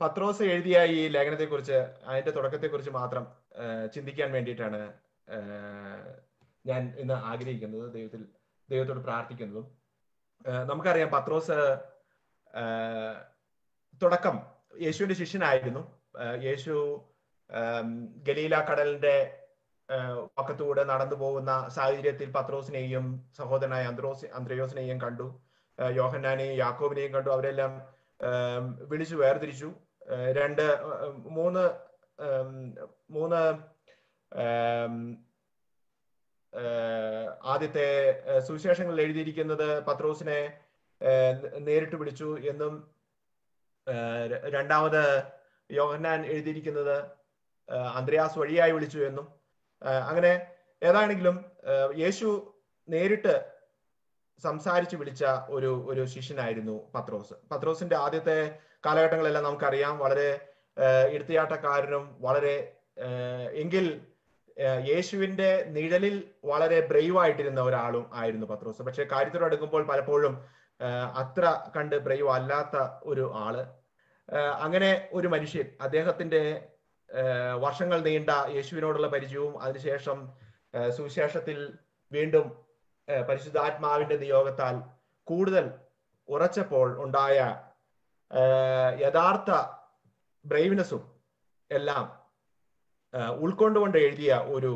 പത്രോസ് എഴുതിയ ഈ ലേഖനത്തെ കുറിച്ച് അതിന്റെ തുടക്കത്തെ കുറിച്ച് മാത്രം ആ, ചിന്തിക്കാൻ വേണ്ടിയിട്ടാണ് ആ, ഞാൻ ഇന്ന് ആഗ്രഹിക്കുന്നത് ദൈവത്തിൽ ദൈവത്തോട് പ്രാർത്ഥിക്കുന്നതും ആ, നമുക്കറിയാം പത്രോസ് ആ, തുടക്കം യേശുവിന്റെ ശിഷ്യനായിരുന്നു ആ, യേശു ആം, ഗലീല കടലിന്റെ ആ, പക്കത്തൂടെ നടന്നു പോകുന്ന സാഹചര്യത്തിൽ പത്രോസിനെയും സഹോദരനായ അന്ത്രോസ് അന്ത്രയോസിനെയും കണ്ടു ആ, യോഹന്നാനെയും യാക്കോബിനെയും കണ്ടു അവരെല്ലാം ആം, വിളിച്ചു വേർതിരിച്ചു ആ, രണ്ട് ആ, മൂന്ന് ആം, മൂന്ന് ആം, ആ, ആദ്യത്തെ ആ, സുവിശേഷങ്ങളിൽ എഴുതിയിരിക്കുന്നത് പത്രോസിനെ ആ, നേരിട്ട് വിളിച്ചു എന്നും ആ, ര- രണ്ടാമത് യോഹന്നാൻ എഴുതിയിരിക്കുന്നത് ആ, അന്ത്രയാസ് വഴിയായി വിളിച്ചു എന്നും ആ, അങ്ങനെ ഏതാണെങ്കിലും ആ, യേശു നേരിട്ട് സംസാരിച്ച് വിളിച്ച ഒരു ഒരു ശിഷ്യനായിരുന്നു പത്രോസ് പത്രോസിന്റെ ആദ്യത്തെ കാലഘട്ടങ്ങളെല്ലാം നമുക്കറിയാം വളരെ ആ, എടുത്തിയാട്ടക്കാരനും വളരെ ആ, എങ്കിൽ ആ, യേശുവിന്റെ നിഴലിൽ വളരെ ബ്രേവ് ആയിട്ടിരുന്ന ഒരാളും ആയിരുന്നു പത്രോസ് പക്ഷെ കാര്യത്തോട് അടുക്കുമ്പോൾ പലപ്പോഴും ആ, അത്ര കണ്ട് ബ്രേവ് അല്ലാത്ത ഒരു ആള് ആ, അങ്ങനെ ഒരു മനുഷ്യൻ അദ്ദേഹത്തിന്റെ ആ, വർഷങ്ങൾ നീണ്ട യേശുവിനോടുള്ള പരിചയവും അതിനുശേഷം ആ, സുവിശേഷത്തിൽ വീണ്ടും ആ, പരിശുദ്ധാത്മാവിന്റെ നിയോഗത്താൽ കൂടുതൽ ഉറച്ചപ്പോൾ ഉണ്ടായ ആ, യഥാർത്ഥ ബ്രേവ്നെസ്സും എല്ലാം ആ, ഉൾക്കൊണ്ടുകൊണ്ട് എഴുതിയ ഒരു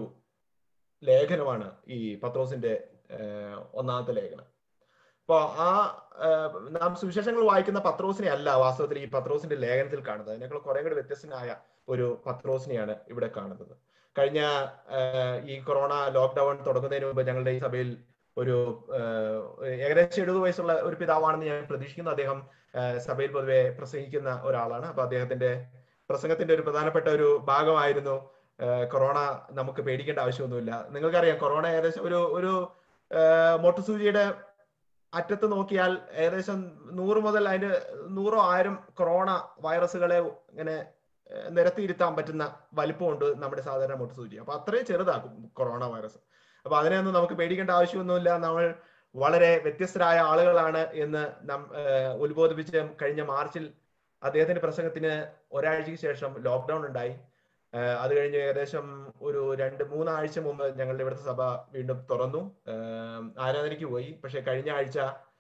ലേഖനമാണ് ഈ പത്രോസിന്റെ ആ, ഒന്നാമത്തെ ലേഖനം അപ്പോ ആ ആ, നാം സുവിശേഷങ്ങൾ വായിക്കുന്ന പത്രോസിനെ അല്ല വാസ്തവത്തിൽ ഈ പത്രോസിന്റെ ലേഖനത്തിൽ കാണുന്നത് അതിനേക്കാൾ കുറെ കൂടി വ്യത്യസ്തനായ ഒരു പത്രോസിനെയാണ് ഇവിടെ കാണുന്നത് കഴിഞ്ഞ ആ, ഈ കൊറോണ ലോക്ക്ഡൌൺ തുടങ്ങുന്നതിന് മുമ്പ് ഞങ്ങളുടെ ഈ സഭയിൽ ഒരു ആ, ഏകദേശം എഴുപത് വയസ്സുള്ള ഒരു പിതാവാണെന്ന് ഞാൻ പ്രതീക്ഷിക്കുന്നു അദ്ദേഹം ആ, സഭയിൽ പൊതുവെ പ്രസംഗിക്കുന്ന ഒരാളാണ് അപ്പൊ അദ്ദേഹത്തിന്റെ പ്രസംഗത്തിന്റെ ഒരു പ്രധാനപ്പെട്ട ഒരു ഭാഗമായിരുന്നു ആ, കൊറോണ നമുക്ക് പേടിക്കേണ്ട ആവശ്യമൊന്നുമില്ല നിങ്ങൾക്കറിയാം കൊറോണ ഏകദേശം ഒരു ഒരു ആ, മൊട്ടുസൂചിയുടെ അറ്റത്ത് നോക്കിയാൽ ഏകദേശം നൂറ് മുതൽ അതിന്റെ നൂറോ ആയിരം കൊറോണ വൈറസുകളെ ഇങ്ങനെ ഏഹ്, നിരത്തിയിരുത്താൻ പറ്റുന്ന വലിപ്പമുണ്ട് നമ്മുടെ സാധാരണ മൊട്ടുസൂചി അപ്പൊ അത്രയും ചെറുതാക്കും കൊറോണ വൈറസ് അപ്പൊ അതിനെയൊന്നും നമുക്ക് പേടിക്കേണ്ട ആവശ്യമൊന്നുമില്ല നമ്മൾ വളരെ വ്യത്യസ്തരായ ആളുകളാണ് എന്ന് നം ഏഹ്, ഉത്ബോധിപ്പിച്ച് കഴിഞ്ഞ മാർച്ചിൽ അദ്ദേഹത്തിന്റെ പ്രസംഗത്തിന് ഒരാഴ്ചയ്ക്ക് ശേഷം ലോക്ക്ഡൌൺ ഉണ്ടായി ഏഹ്, അത് കഴിഞ്ഞ് ഏകദേശം ഒരു രണ്ട് മൂന്നാഴ്ച മുമ്പ് ഞങ്ങളുടെ ഇവിടുത്തെ സഭ വീണ്ടും തുറന്നു ഏഹ്, ആരാധനയ്ക്ക് പോയി പക്ഷെ കഴിഞ്ഞ ആഴ്ച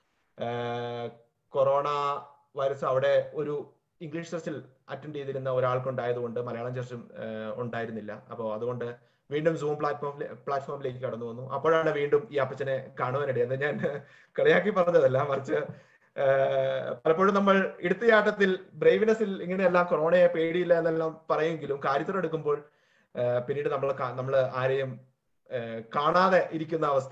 ഏഹ്, കൊറോണ വൈറസ് അവിടെ ഒരു ഇംഗ്ലീഷ് ചർച്ചിൽ അറ്റൻഡ് ചെയ്തിരുന്ന ഒരാൾക്കുണ്ടായതുകൊണ്ട് മലയാളം ചർച്ചും ഏഹ്, ഉണ്ടായിരുന്നില്ല അപ്പോൾ അതുകൊണ്ട് വീണ്ടും സൂം പ്ലാറ്റ്ഫോമിൽ പ്ലാറ്റ്ഫോമിലേക്ക് കടന്നു വന്നു അപ്പോഴാണ് വീണ്ടും ഈ അപ്പച്ചനെ കാണുവാനിടയത് അത് ഞാൻ കളിയാക്കി പറഞ്ഞതല്ല മറിച്ച് ഏഹ്, പലപ്പോഴും നമ്മൾ എടുത്തുചാട്ടത്തിൽ ബ്രേവിനെസ്സിൽ ഇങ്ങനെയെല്ലാം കൊറോണയെ പേടിയില്ല എന്നെല്ലാം പറയുമെങ്കിലും കാര്യത്തിലെടുക്കുമ്പോൾ ഏഹ്, പിന്നീട് നമ്മൾ നമ്മൾ ആരെയും ഏഹ്, കാണാതെ ഇരിക്കുന്ന അവസ്ഥ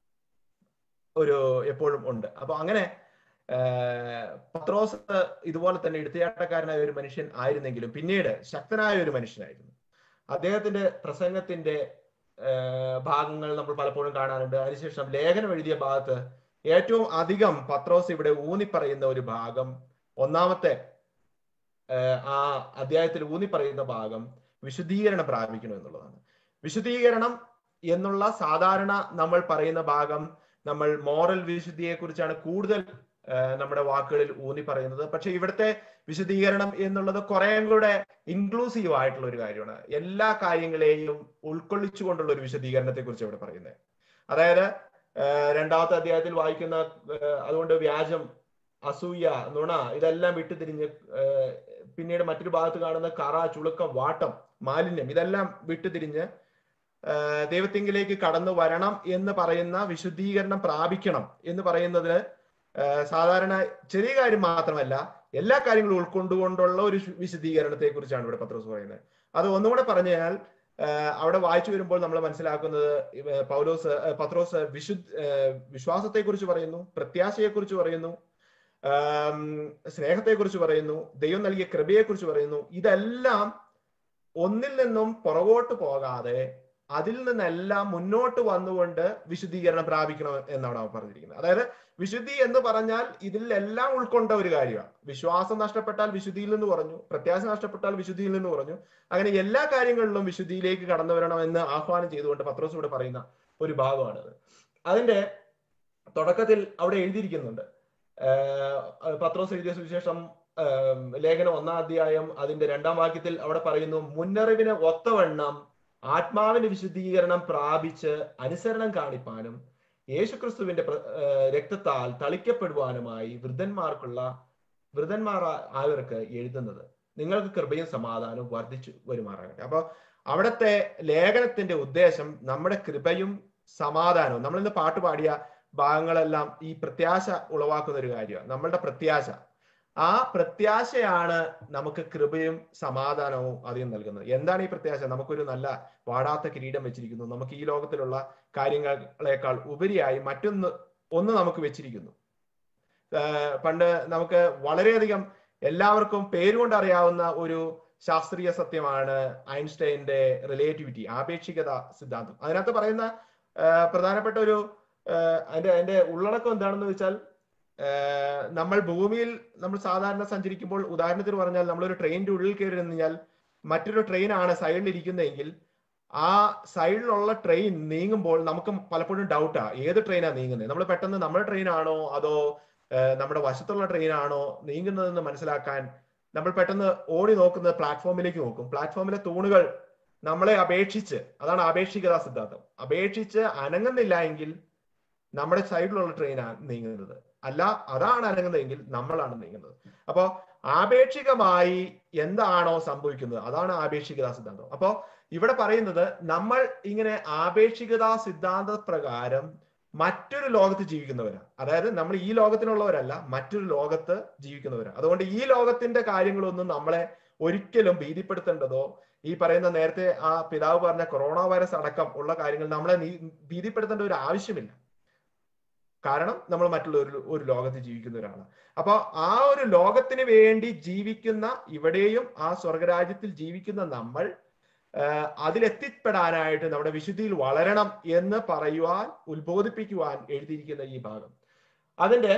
ഒരു എപ്പോഴും ഉണ്ട് അപ്പൊ അങ്ങനെ ഏഹ്, പത്രോസ് ഇതുപോലെ തന്നെ എടുത്തുചാട്ടക്കാരനായ ഒരു മനുഷ്യൻ ആയിരുന്നെങ്കിലും പിന്നീട് ശക്തനായ ഒരു മനുഷ്യനായിരുന്നു അദ്ദേഹത്തിന്റെ പ്രസംഗത്തിന്റെ ഏഹ്, ഭാഗങ്ങൾ നമ്മൾ പലപ്പോഴും കാണാറുണ്ട് അതിനുശേഷം ലേഖനം എഴുതിയ ഭാഗത്ത് ഏറ്റവും അധികം പത്രോസ് ഇവിടെ ഊന്നി പറയുന്ന ഒരു ഭാഗം ഒന്നാമത്തെ ഏഹ്, ആ അധ്യായത്തിൽ ഊന്നി പറയുന്ന ഭാഗം വിശുദ്ധീകരണം പ്രാപിക്കണം എന്നുള്ളതാണ് വിശുദ്ധീകരണം എന്നുള്ള സാധാരണ നമ്മൾ പറയുന്ന ഭാഗം നമ്മൾ മോറൽ വിശുദ്ധിയെ കുറിച്ചാണ് കൂടുതൽ ഏഹ്, നമ്മുടെ വാക്കുകളിൽ ഊന്നി പറയുന്നത് പക്ഷെ ഇവിടുത്തെ വിശുദ്ധീകരണം എന്നുള്ളത് കുറേയും കൂടെ ഇൻക്ലൂസീവ് ആയിട്ടുള്ള ഒരു കാര്യമാണ് എല്ലാ കാര്യങ്ങളെയും ഉൾക്കൊള്ളിച്ചുകൊണ്ടുള്ള ഒരു വിശദീകരണത്തെ കുറിച്ച് ഇവിടെ പറയുന്നത് അതായത് ഏഹ്, രണ്ടാമത്തെ അധ്യായത്തിൽ വായിക്കുന്ന ഏഹ്, അതുകൊണ്ട് വ്യാജം അസൂയ നുണ ഇതെല്ലാം വിട്ടുതിരിഞ്ഞ് ഏഹ്, പിന്നീട് മറ്റൊരു ഭാഗത്ത് കാണുന്ന കറ ചുളുക്കം വാട്ടം മാലിന്യം ഇതെല്ലാം വിട്ടുതിരിഞ്ഞ് ഏഹ്, ദൈവത്തിങ്കിലേക്ക് കടന്നു വരണം എന്ന് പറയുന്ന വിശുദ്ധീകരണം പ്രാപിക്കണം എന്ന് പറയുന്നതിന് ഏഹ്, സാധാരണ ചെറിയ കാര്യം മാത്രമല്ല എല്ലാ കാര്യങ്ങളും ഉൾക്കൊണ്ടുകൊണ്ടുള്ള ഒരു വിശദീകരണത്തെ കുറിച്ചാണ് ഇവിടെ പത്രോസ് പറയുന്നത് അത് ഒന്നുകൂടെ പറഞ്ഞു കഴിഞ്ഞാൽ ഏഹ്, അവിടെ വായിച്ചു വരുമ്പോൾ നമ്മൾ മനസ്സിലാക്കുന്നത് ഇവ- പൗലോസ് ഏഹ്, പത്രോസ് വിശുദ്ധ വിശ്വാസത്തെ കുറിച്ച് പറയുന്നു പ്രത്യാശയെ കുറിച്ച് പറയുന്നു ആം, സ്നേഹത്തെക്കുറിച്ച് പറയുന്നു ദൈവം നൽകിയ കൃപയെക്കുറിച്ച് പറയുന്നു ഇതെല്ലാം ഒന്നിൽ നിന്നും പുറകോട്ട് പോകാതെ അതിൽ നിന്നെല്ലാം മുന്നോട്ട് വന്നുകൊണ്ട് വിശുദ്ധീകരണം പ്രാപിക്കണം എന്നാണ് അവൻ പറഞ്ഞിരിക്കുന്നത് അതായത് വിശുദ്ധി എന്ന് പറഞ്ഞാൽ ഇതിലെല്ലാം ഉൾക്കൊണ്ട ഒരു കാര്യമാണ് വിശ്വാസം നഷ്ടപ്പെട്ടാൽ വിശുദ്ധിയിൽ നിന്ന് പറഞ്ഞു പ്രത്യാശ നഷ്ടപ്പെട്ടാൽ വിശുദ്ധിയിൽ നിന്ന് പറഞ്ഞു അങ്ങനെ എല്ലാ കാര്യങ്ങളിലും വിശുദ്ധിയിലേക്ക് കടന്നു വരണം എന്ന് ആഹ്വാനം ചെയ്തുകൊണ്ട് പത്രോസ് ഇവിടെ പറയുന്ന ഒരു ഭാഗമാണത് അതിന്റെ തുടക്കത്തിൽ അവിടെ എഴുതിയിരിക്കുന്നുണ്ട് ആഹ് പത്രോസ് എഴുതിയ സുവിശേഷം ആം, ലേഖനം ഒന്നാം അധ്യായം അതിന്റെ രണ്ടാം വാക്യത്തിൽ അവിടെ പറയുന്നു മുന്നറിവിന് ഒത്തവണ്ണം ആത്മാവിന്റെ വിശുദ്ധീകരണം പ്രാപിച്ച് അനുസരണം കാണിപ്പാനും യേശുക്രിസ്തുവിന്റെ പ്ര- ആ, രക്തത്താൽ തളിക്കപ്പെടുവാനുമായി വൃദ്ധന്മാർക്കുള്ള വൃദ്ധന്മാർ ആയവർക്ക് എഴുതുന്നത് നിങ്ങൾക്ക് കൃപയും സമാധാനവും വർദ്ധിച്ചു വരുമാറാകട്ടെ അപ്പൊ അവിടുത്തെ ലേഖനത്തിന്റെ ഉദ്ദേശം നമ്മുടെ കൃപയും സമാധാനവും നമ്മൾ ഇന്ന് പാട്ട് പാടിയ ഭാഗങ്ങളെല്ലാം ഈ പ്രത്യാശ ഉളവാക്കുന്ന ഒരു കാര്യമാണ് നമ്മളുടെ പ്രത്യാശ ആ പ്രത്യാശയാണ് നമുക്ക് കൃപയും സമാധാനവും അധികം നൽകുന്നത് എന്താണ് ഈ പ്രത്യാശ നമുക്കൊരു നല്ല വാടാത്ത കിരീടം വെച്ചിരിക്കുന്നു നമുക്ക് ഈ ലോകത്തിലുള്ള കാര്യങ്ങളെക്കാൾ ഉപരിയായി മറ്റൊന്ന് ഒന്ന് നമുക്ക് വെച്ചിരിക്കുന്നു ആഹ് പണ്ട് നമുക്ക് വളരെയധികം എല്ലാവർക്കും പേരുകൊണ്ട് അറിയാവുന്ന ഒരു ശാസ്ത്രീയ സത്യമാണ് ഐൻസ്റ്റൈന്റെ റിലേറ്റിവിറ്റി ആപേക്ഷികത സിദ്ധാന്തം അതിനകത്ത് പറയുന്ന ആഹ് പ്രധാനപ്പെട്ട ഒരു ആഹ് അതിന്റെ അതിന്റെ ഉള്ളടക്കം എന്താണെന്ന് വെച്ചാൽ ആഹ് നമ്മൾ ഭൂമിയിൽ നമ്മൾ സാധാരണ സഞ്ചരിക്കുമ്പോൾ ഉദാഹരണത്തിന് പറഞ്ഞാൽ നമ്മളൊരു ട്രെയിനിന്റെ ഉള്ളിൽ കയറി കഴിഞ്ഞാൽ മറ്റൊരു ട്രെയിനാണ് സൈഡിൽ ഇരിക്കുന്നതെങ്കിൽ ആ സൈഡിലുള്ള ട്രെയിൻ നീങ്ങുമ്പോൾ നമുക്ക് പലപ്പോഴും ഡൗട്ടാ ഏത് ട്രെയിനാണ് നീങ്ങുന്നത് നമ്മൾ പെട്ടെന്ന് നമ്മുടെ ട്രെയിനാണോ അതോ ആഹ് നമ്മുടെ വശത്തുള്ള ട്രെയിനാണോ നീങ്ങുന്നതെന്ന് മനസ്സിലാക്കാൻ നമ്മൾ പെട്ടെന്ന് ഓടി നോക്കുന്നത് പ്ലാറ്റ്ഫോമിലേക്ക് നോക്കും പ്ലാറ്റ്ഫോമിലെ തൂണുകൾ നമ്മളെ അപേക്ഷിച്ച് അതാണ് ആപേക്ഷികതാ സിദ്ധാന്തം അപേക്ഷിച്ച് അനങ്ങുന്നില്ല എങ്കിൽ നമ്മുടെ സൈഡിലുള്ള ട്രെയിനാണ് നീങ്ങുന്നത് അല്ല അതാണ് അനങ്ങുന്നതെങ്കിൽ നമ്മളാണ് നീങ്ങുന്നത് അപ്പോ ആപേക്ഷികമായി എന്താണോ സംഭവിക്കുന്നത് അതാണ് ആപേക്ഷികതാ സിദ്ധാന്തം അപ്പോ ഇവിടെ പറയുന്നത് നമ്മൾ ഇങ്ങനെ ആപേക്ഷികതാ സിദ്ധാന്ത പ്രകാരം മറ്റൊരു ലോകത്ത് ജീവിക്കുന്നവരാണ് അതായത് നമ്മൾ ഈ ലോകത്തിനുള്ളവരല്ല മറ്റൊരു ലോകത്ത് ജീവിക്കുന്നവരാണ് അതുകൊണ്ട് ഈ ലോകത്തിന്റെ കാര്യങ്ങളൊന്നും നമ്മളെ ഒരിക്കലും ഭീതിപ്പെടുത്തേണ്ടതോ ഈ പറയുന്ന നേരത്തെ ആ പിതാവ് പറഞ്ഞ കൊറോണ വൈറസ് അടക്കം ഉള്ള കാര്യങ്ങൾ നമ്മളെ നീ- ഭീതിപ്പെടുത്തേണ്ട ഒരു ആവശ്യമില്ല കാരണം നമ്മൾ മറ്റുള്ള ഒരു ഒരു ലോകത്ത് ജീവിക്കുന്നവരാണ് അപ്പൊ ആ ഒരു ലോകത്തിന് വേണ്ടി ജീവിക്കുന്ന ഇവിടെയും ആ സ്വർഗരാജ്യത്തിൽ ജീവിക്കുന്ന നമ്മൾ ആഹ് അതിലെത്തിപ്പെടാനായിട്ട് നമ്മുടെ വിശുദ്ധിയിൽ വളരണം എന്ന് പറയുവാൻ ഉത്ബോധിപ്പിക്കുവാൻ എഴുതിയിരിക്കുന്ന ഈ ഭാഗം അതിന്റെ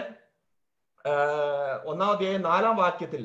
ആഹ് ഒന്നാം അധ്യായം നാലാം വാക്യത്തിൽ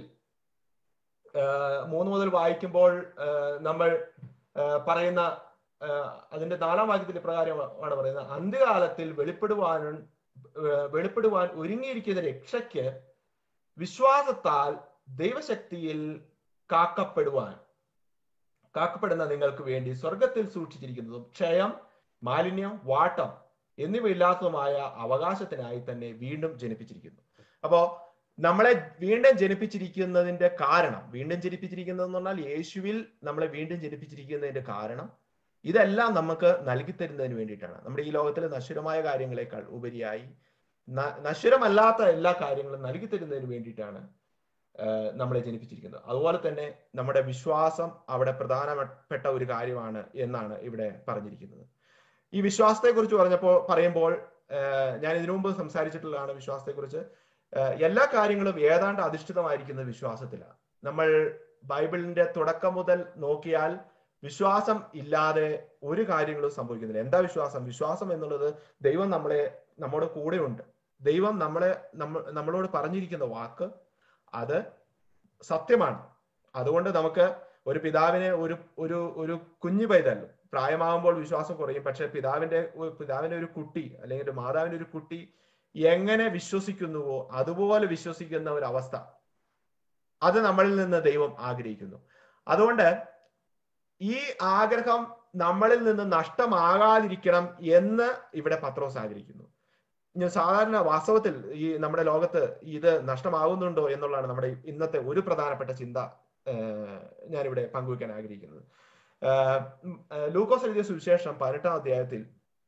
ആഹ് മൂന്ന് മുതൽ വായിക്കുമ്പോൾ ആഹ് നമ്മൾ ആഹ് പറയുന്ന ആഹ് അതിന്റെ നാലാം വാക്യത്തിൽ പ്രകാരമാണ് പറയുന്നത് അന്ത്യകാലത്തിൽ വെളിപ്പെടുവാനും ആഹ് വെളിപ്പെടുവാൻ ഒരുങ്ങിയിരിക്കുന്ന രക്ഷയ്ക്ക് വിശ്വാസത്താൽ ദൈവശക്തിയിൽ കാക്കപ്പെടുവാൻ കാക്കപ്പെടുന്ന നിങ്ങൾക്ക് വേണ്ടി സ്വർഗത്തിൽ സൂക്ഷിച്ചിരിക്കുന്നതും ക്ഷയം മാലിന്യം വാട്ടം എന്നിവയില്ലാത്തതുമായ അവകാശത്തിനായി തന്നെ വീണ്ടും ജനിപ്പിച്ചിരിക്കുന്നു അപ്പോ നമ്മളെ വീണ്ടും ജനിപ്പിച്ചിരിക്കുന്നതിന്റെ കാരണം വീണ്ടും ജനിപ്പിച്ചിരിക്കുന്നത് എന്ന് പറഞ്ഞാൽ യേശുവിൽ നമ്മളെ വീണ്ടും ജനിപ്പിച്ചിരിക്കുന്നതിന്റെ കാരണം ഇതെല്ലാം നമുക്ക് നൽകി തരുന്നതിന് വേണ്ടിയിട്ടാണ് നമ്മുടെ ഈ ലോകത്തിലെ നശ്വരമായ കാര്യങ്ങളെക്കാൾ ഉപരിയായി ന- നശ്വരമല്ലാത്ത എല്ലാ കാര്യങ്ങളും നൽകി തരുന്നതിന് വേണ്ടിയിട്ടാണ് ആഹ് നമ്മളെ ജനിപ്പിച്ചിരിക്കുന്നത് അതുപോലെ തന്നെ നമ്മുടെ വിശ്വാസം അവിടെ പ്രധാനപ്പെട്ട ഒരു കാര്യമാണ് എന്നാണ് ഇവിടെ പറഞ്ഞിരിക്കുന്നത് ഈ വിശ്വാസത്തെ കുറിച്ച് പറഞ്ഞപ്പോൾ പറയുമ്പോൾ ആഹ് ഞാൻ ഇതിനു മുമ്പ് സംസാരിച്ചിട്ടുള്ളതാണ് വിശ്വാസത്തെ കുറിച്ച് എല്ലാ കാര്യങ്ങളും ഏതാണ്ട് അധിഷ്ഠിതമായിരിക്കുന്നത് വിശ്വാസത്തിലാണ് നമ്മൾ ബൈബിളിന്റെ തുടക്കം മുതൽ നോക്കിയാൽ വിശ്വാസം ഇല്ലാതെ ഒരു കാര്യങ്ങളും സംഭവിക്കുന്നില്ല എന്താ വിശ്വാസം വിശ്വാസം എന്നുള്ളത് ദൈവം നമ്മളെ നമ്മുടെ കൂടെയുണ്ട് ദൈവം നമ്മളെ നമ്മ നമ്മളോട് പറഞ്ഞിരിക്കുന്ന വാക്ക് അത് സത്യമാണ് അതുകൊണ്ട് നമുക്ക് ഒരു പിതാവിനെ ഒരു ഒരു ഒരു കുഞ്ഞു പൈതൽ പ്രായമാകുമ്പോൾ വിശ്വാസം കുറയും പക്ഷെ പിതാവിന്റെ പിതാവിന്റെ ഒരു കുട്ടി അല്ലെങ്കിൽ ഒരു മാതാവിന്റെ ഒരു കുട്ടി എങ്ങനെ വിശ്വസിക്കുന്നുവോ അതുപോലെ വിശ്വസിക്കുന്ന ഒരു അവസ്ഥ അത് നമ്മളിൽ നിന്ന് ദൈവം ആഗ്രഹിക്കുന്നു അതുകൊണ്ട് ഈ ആഗ്രഹം നമ്മളിൽ നിന്ന് നഷ്ടമാകാതിരിക്കണം എന്ന് ഇവിടെ പത്രോസ് ആഗ്രഹിക്കുന്നു ഞാൻ സാധാരണ വാസ്തവത്തിൽ ഈ നമ്മുടെ ലോകത്ത് ഇത് നഷ്ടമാകുന്നുണ്ടോ എന്നുള്ളതാണ് നമ്മുടെ ഇന്നത്തെ ഒരു പ്രധാനപ്പെട്ട ചിന്ത ഞാനിവിടെ പങ്കുവയ്ക്കാൻ ആഗ്രഹിക്കുന്നത് ലൂക്കോസ് എഴുതിയ സുവിശേഷം പതിനെട്ടാം അധ്യായത്തിൽ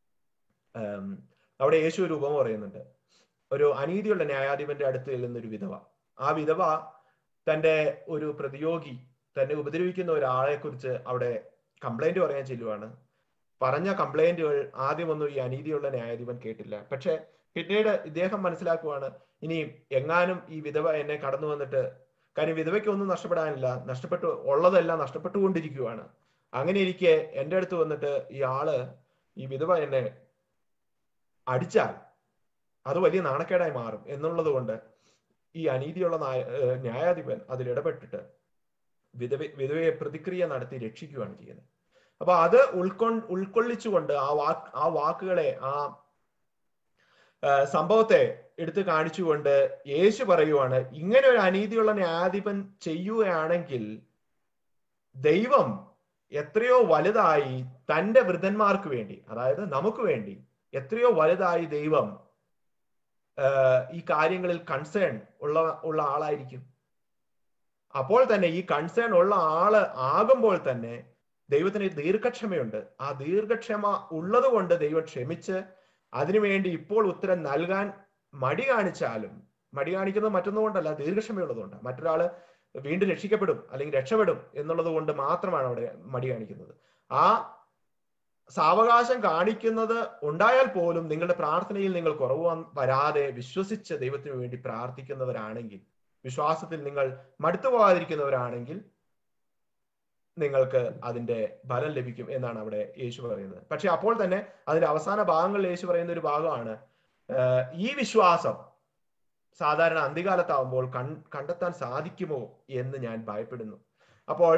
അവിടെ യേശു ഒരു ഉപമ പറയുന്നുണ്ട് ഒരു അനീതിയുള്ള ന്യായാധിപന്റെ അടുത്ത് ചെല്ലുന്ന ഒരു വിധവ ആ വിധവ തന്റെ ഒരു പ്രതിയോഗി തന്നെ ഉപദ്രവിക്കുന്ന ഒരാളെ കുറിച്ച് അവിടെ കംപ്ലൈന്റ് പറയാൻ ചെല്ലുവാണ് പറഞ്ഞ കംപ്ലൈന്റുകൾ ആദ്യമൊന്നും ഈ അനീതിയുള്ള ന്യായാധിപൻ കേട്ടില്ല പക്ഷെ പിന്നീട് ഇദ്ദേഹം മനസ്സിലാക്കുവാണ് ഇനി എങ്ങാനും ഈ വിധവ എന്നെ കടന്നു വന്നിട്ട് കാര്യം വിധവയ്ക്ക് ഒന്നും നഷ്ടപ്പെടാനില്ല നഷ്ടപ്പെട്ടു ഉള്ളതെല്ലാം നഷ്ടപ്പെട്ടുകൊണ്ടിരിക്കുവാണ് അങ്ങനെ ഇരിക്കെ എൻ്റെ അടുത്ത് വന്നിട്ട് ഈ ആള് ഈ വിധവ എന്നെ അടിച്ചാൽ അത് വലിയ നാണക്കേടായി മാറും എന്നുള്ളത് കൊണ്ട് ഈ അനീതിയുള്ള ന്യായാധിപൻ അതിൽ ഇടപെട്ടിട്ട് വിധവ വിധവയെ പ്രതിക്രിയ നടത്തി രക്ഷിക്കുകയാണ് ചെയ്യുന്നത് അപ്പൊ അത് ഉൾക്കൊ ഉൾക്കൊള്ളിച്ചുകൊണ്ട് ആ വാക്ക് ആ വാക്കുകളെ ആ സംഭവത്തെ എടുത്തു കാണിച്ചുകൊണ്ട് യേശു പറയുവാണ് ഇങ്ങനെ ഒരു അനീതിയുള്ള ന്യായാധിപൻ ചെയ്യുകയാണെങ്കിൽ ദൈവം എത്രയോ വലുതായി തന്റെ വൃദ്ധന്മാർക്ക് വേണ്ടി അതായത് നമുക്ക് വേണ്ടി എത്രയോ വലുതായി ദൈവം ആഹ് ഈ കാര്യങ്ങളിൽ കൺസേൺ ഉള്ള ഉള്ള ആളായിരിക്കും അപ്പോൾ തന്നെ ഈ കൺസേൺ ഉള്ള ആള് ആകുമ്പോൾ തന്നെ ദൈവത്തിന് ദീർഘക്ഷമയുണ്ട് ആ ദീർഘക്ഷമ ഉള്ളത് കൊണ്ട് ദൈവം ക്ഷമിച്ച് അതിനുവേണ്ടി ഇപ്പോൾ ഉത്തരം നൽകാൻ മടി കാണിച്ചാലും മടി കാണിക്കുന്നത് മറ്റൊന്നും കൊണ്ടല്ല ദീർഘക്ഷമയുള്ളതുകൊണ്ട് മറ്റൊരാള് വീണ്ടും രക്ഷിക്കപ്പെടും അല്ലെങ്കിൽ രക്ഷപ്പെടും എന്നുള്ളത് കൊണ്ട് മാത്രമാണ് അവിടെ മടി കാണിക്കുന്നത് ആ സാവകാശം കാണിക്കുന്നത് ഉണ്ടായാൽ പോലും നിങ്ങളുടെ പ്രാർത്ഥനയിൽ നിങ്ങൾ കുറവ് വന്ന് വരാതെ വിശ്വസിച്ച് ദൈവത്തിന് വേണ്ടി പ്രാർത്ഥിക്കുന്നവരാണെങ്കിൽ വിശ്വാസത്തിൽ നിങ്ങൾ മടുത്തു പോകാതിരിക്കുന്നവരാണെങ്കിൽ നിങ്ങൾക്ക് അതിന്റെ ഫലം ലഭിക്കും എന്നാണ് അവിടെ യേശു പറയുന്നത് പക്ഷെ അപ്പോൾ തന്നെ അതിന്റെ അവസാന ഭാഗങ്ങളിൽ യേശു പറയുന്ന ഒരു ഭാഗമാണ് ആഹ് ഈ വിശ്വാസം സാധാരണ അന്ത്യകാലത്താവുമ്പോൾ കൺ കണ്ടെത്താൻ സാധിക്കുമോ എന്ന് ഞാൻ ഭയപ്പെടുന്നു അപ്പോൾ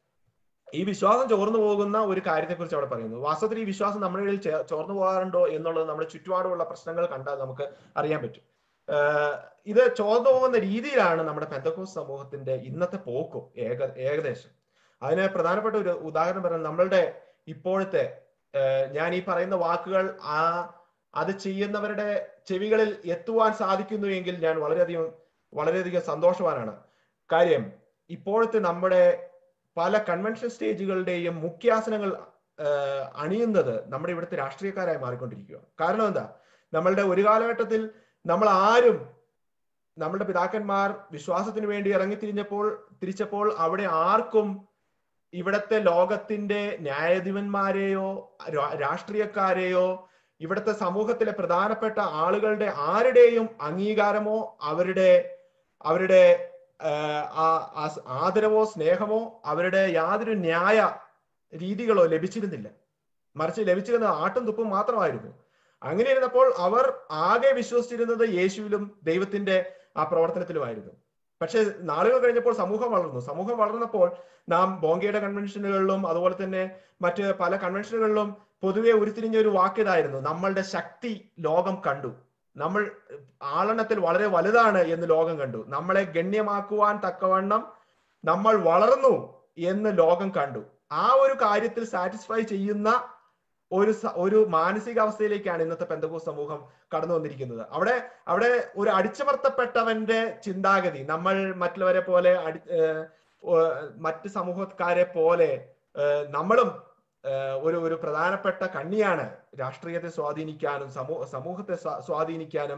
ഈ വിശ്വാസം ചോർന്നു പോകുന്ന ഒരു കാര്യത്തെക്കുറിച്ച് അവിടെ പറയുന്നു വാസ്തവത്തിൽ ഈ വിശ്വാസം നമ്മുടെ ഇടയിൽ ചേ- ചോർന്നു പോകാറുണ്ടോ എന്നുള്ളത് നമ്മുടെ ചുറ്റുപാടുമുള്ള പ്രശ്നങ്ങൾ കണ്ടാൽ നമുക്ക് അറിയാൻ പറ്റും ആഹ് ഇത് ചോർന്നു പോകുന്ന രീതിയിലാണ് നമ്മുടെ പെന്തക്കോസ് സമൂഹത്തിന്റെ ഇന്നത്തെ പോക്കും ഏക ഏകദേശം അതിന് പ്രധാനപ്പെട്ട ഒരു ഉദാഹരണം പറഞ്ഞാൽ നമ്മളുടെ ഇപ്പോഴത്തെ ആഹ് ഞാൻ ഈ പറയുന്ന വാക്കുകൾ ആ അത് ചെയ്യുന്നവരുടെ ചെവികളിൽ എത്തുവാൻ സാധിക്കുന്നു എങ്കിൽ ഞാൻ വളരെയധികം വളരെയധികം സന്തോഷവാനാണ് കാര്യം ഇപ്പോഴത്തെ നമ്മുടെ പല കൺവെൻഷൻ സ്റ്റേജുകളുടെയും മുഖ്യാസനങ്ങൾ ആഹ് അണിയുന്നത് നമ്മുടെ ഇവിടുത്തെ രാഷ്ട്രീയക്കാരായി മാറിക്കൊണ്ടിരിക്കുക കാരണം എന്താ നമ്മളുടെ ഒരു കാലഘട്ടത്തിൽ നമ്മൾ ആരും നമ്മളുടെ പിതാക്കന്മാർ വിശ്വാസത്തിന് വേണ്ടി ഇറങ്ങി തിരിഞ്ഞപ്പോൾ തിരിച്ചപ്പോൾ അവിടെ ആർക്കും ഇവിടത്തെ ലോകത്തിന്റെ ന്യായാധിപന്മാരെയോ രാ- രാഷ്ട്രീയക്കാരെയോ ഇവിടുത്തെ സമൂഹത്തിലെ പ്രധാനപ്പെട്ട ആളുകളുടെ ആരുടെയും അംഗീകാരമോ അവരുടെ അവരുടെ ആഹ് ആ- ആ- ആദരവോ സ്നേഹമോ അവരുടെ യാതൊരു ന്യായ രീതികളോ ലഭിച്ചിരുന്നില്ല മറിച്ച് ലഭിച്ചിരുന്നത് ആട്ടും തുപ്പും മാത്രമായിരുന്നു അങ്ങനെ ഇരുന്നപ്പോൾ അവർ ആകെ വിശ്വസിച്ചിരുന്നത് യേശുവിലും ദൈവത്തിന്റെ ആ പ്രവർത്തനത്തിലുമായിരുന്നു പക്ഷെ നാളുകൾ കഴിഞ്ഞപ്പോൾ സമൂഹം വളർന്നു സമൂഹം വളർന്നപ്പോൾ നാം ബോംഗെയുടെ കൺവെൻഷനുകളിലും അതുപോലെ തന്നെ മറ്റ് പല കൺവെൻഷനുകളിലും പൊതുവെ ഉരുത്തിരിഞ്ഞ ഒരു വാക്കിതായിരുന്നു നമ്മളുടെ ശക്തി ലോകം കണ്ടു നമ്മൾ ആളെണ്ണത്തിൽ വളരെ വലുതാണ് എന്ന് ലോകം കണ്ടു നമ്മളെ ഗണ്യമാക്കുവാൻ തക്കവണ്ണം നമ്മൾ വളർന്നു എന്ന് ലോകം കണ്ടു ആ ഒരു കാര്യത്തിൽ സാറ്റിസ്ഫൈ ചെയ്യുന്ന ഒരു സ- ഒരു മാനസികാവസ്ഥയിലേക്കാണ് ഇന്നത്തെ പെന്തകോസ് സമൂഹം കടന്നു വന്നിരിക്കുന്നത് അവിടെ അവിടെ ഒരു അടിച്ചമർത്തപ്പെട്ടവന്റെ ചിന്താഗതി നമ്മൾ മറ്റുള്ളവരെ പോലെ അടി ഏഹ് ഏഹ് മറ്റ് സമൂഹക്കാരെ പോലെ ഏഹ് നമ്മളും ഏഹ് ഒരു ഒരു പ്രധാനപ്പെട്ട കണ്ണിയാണ് രാഷ്ട്രീയത്തെ സ്വാധീനിക്കാനും സമൂഹ സമൂഹത്തെ സ്വാ- സ്വാധീനിക്കാനും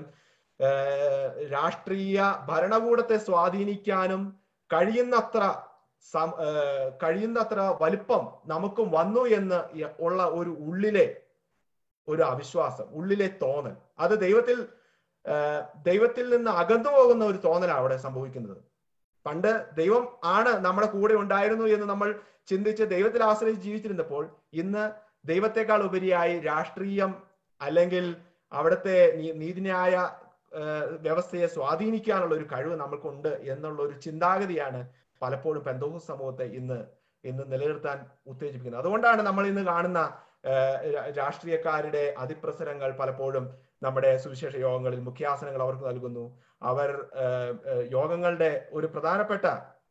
ഏഹ് രാഷ്ട്രീയ ഭരണകൂടത്തെ സ്വാധീനിക്കാനും കഴിയുന്നത്ര സം- ഏഹ് കഴിയുന്നത്ര വലിപ്പം നമുക്കും വന്നു എന്ന് യ- ഉള്ള ഒരു ഉള്ളിലെ ഒരു അവിശ്വാസം ഉള്ളിലെ തോന്നൽ അത് ദൈവത്തിൽ ഏഹ് ദൈവത്തിൽ നിന്ന് അകന്നു പോകുന്ന ഒരു തോന്നലാണ് അവിടെ സംഭവിക്കുന്നത് പണ്ട് ദൈവം ആണ് നമ്മുടെ കൂടെ ഉണ്ടായിരുന്നു എന്ന് നമ്മൾ ചിന്തിച്ച് ദൈവത്തിൽ ആശ്രയിച്ച് ജീവിച്ചിരുന്നപ്പോൾ ഇന്ന് ദൈവത്തെക്കാൾ ഉപരിയായി രാഷ്ട്രീയം അല്ലെങ്കിൽ അവിടുത്തെ നീ- നീതിന്യായ ഏഹ് വ്യവസ്ഥയെ സ്വാധീനിക്കാനുള്ള ഒരു കഴിവ് നമ്മൾക്കുണ്ട് എന്നുള്ള ഒരു ചിന്താഗതിയാണ് പലപ്പോഴും പെന്തോഹസ് സമൂഹത്തെ ഇന്ന് ഇന്ന് നിലനിർത്താൻ ഉത്തേജിപ്പിക്കുന്നത് അതുകൊണ്ടാണ് നമ്മൾ ഇന്ന് കാണുന്ന ഏഹ് രാ- രാഷ്ട്രീയക്കാരുടെ അതിപ്രസരങ്ങൾ പലപ്പോഴും നമ്മുടെ സുവിശേഷ യോഗങ്ങളിൽ മുഖ്യാസനങ്ങൾ അവർക്ക് നൽകുന്നു അവർ ഏഹ്, ഏഹ്, യോഗങ്ങളുടെ ഒരു പ്രധാനപ്പെട്ട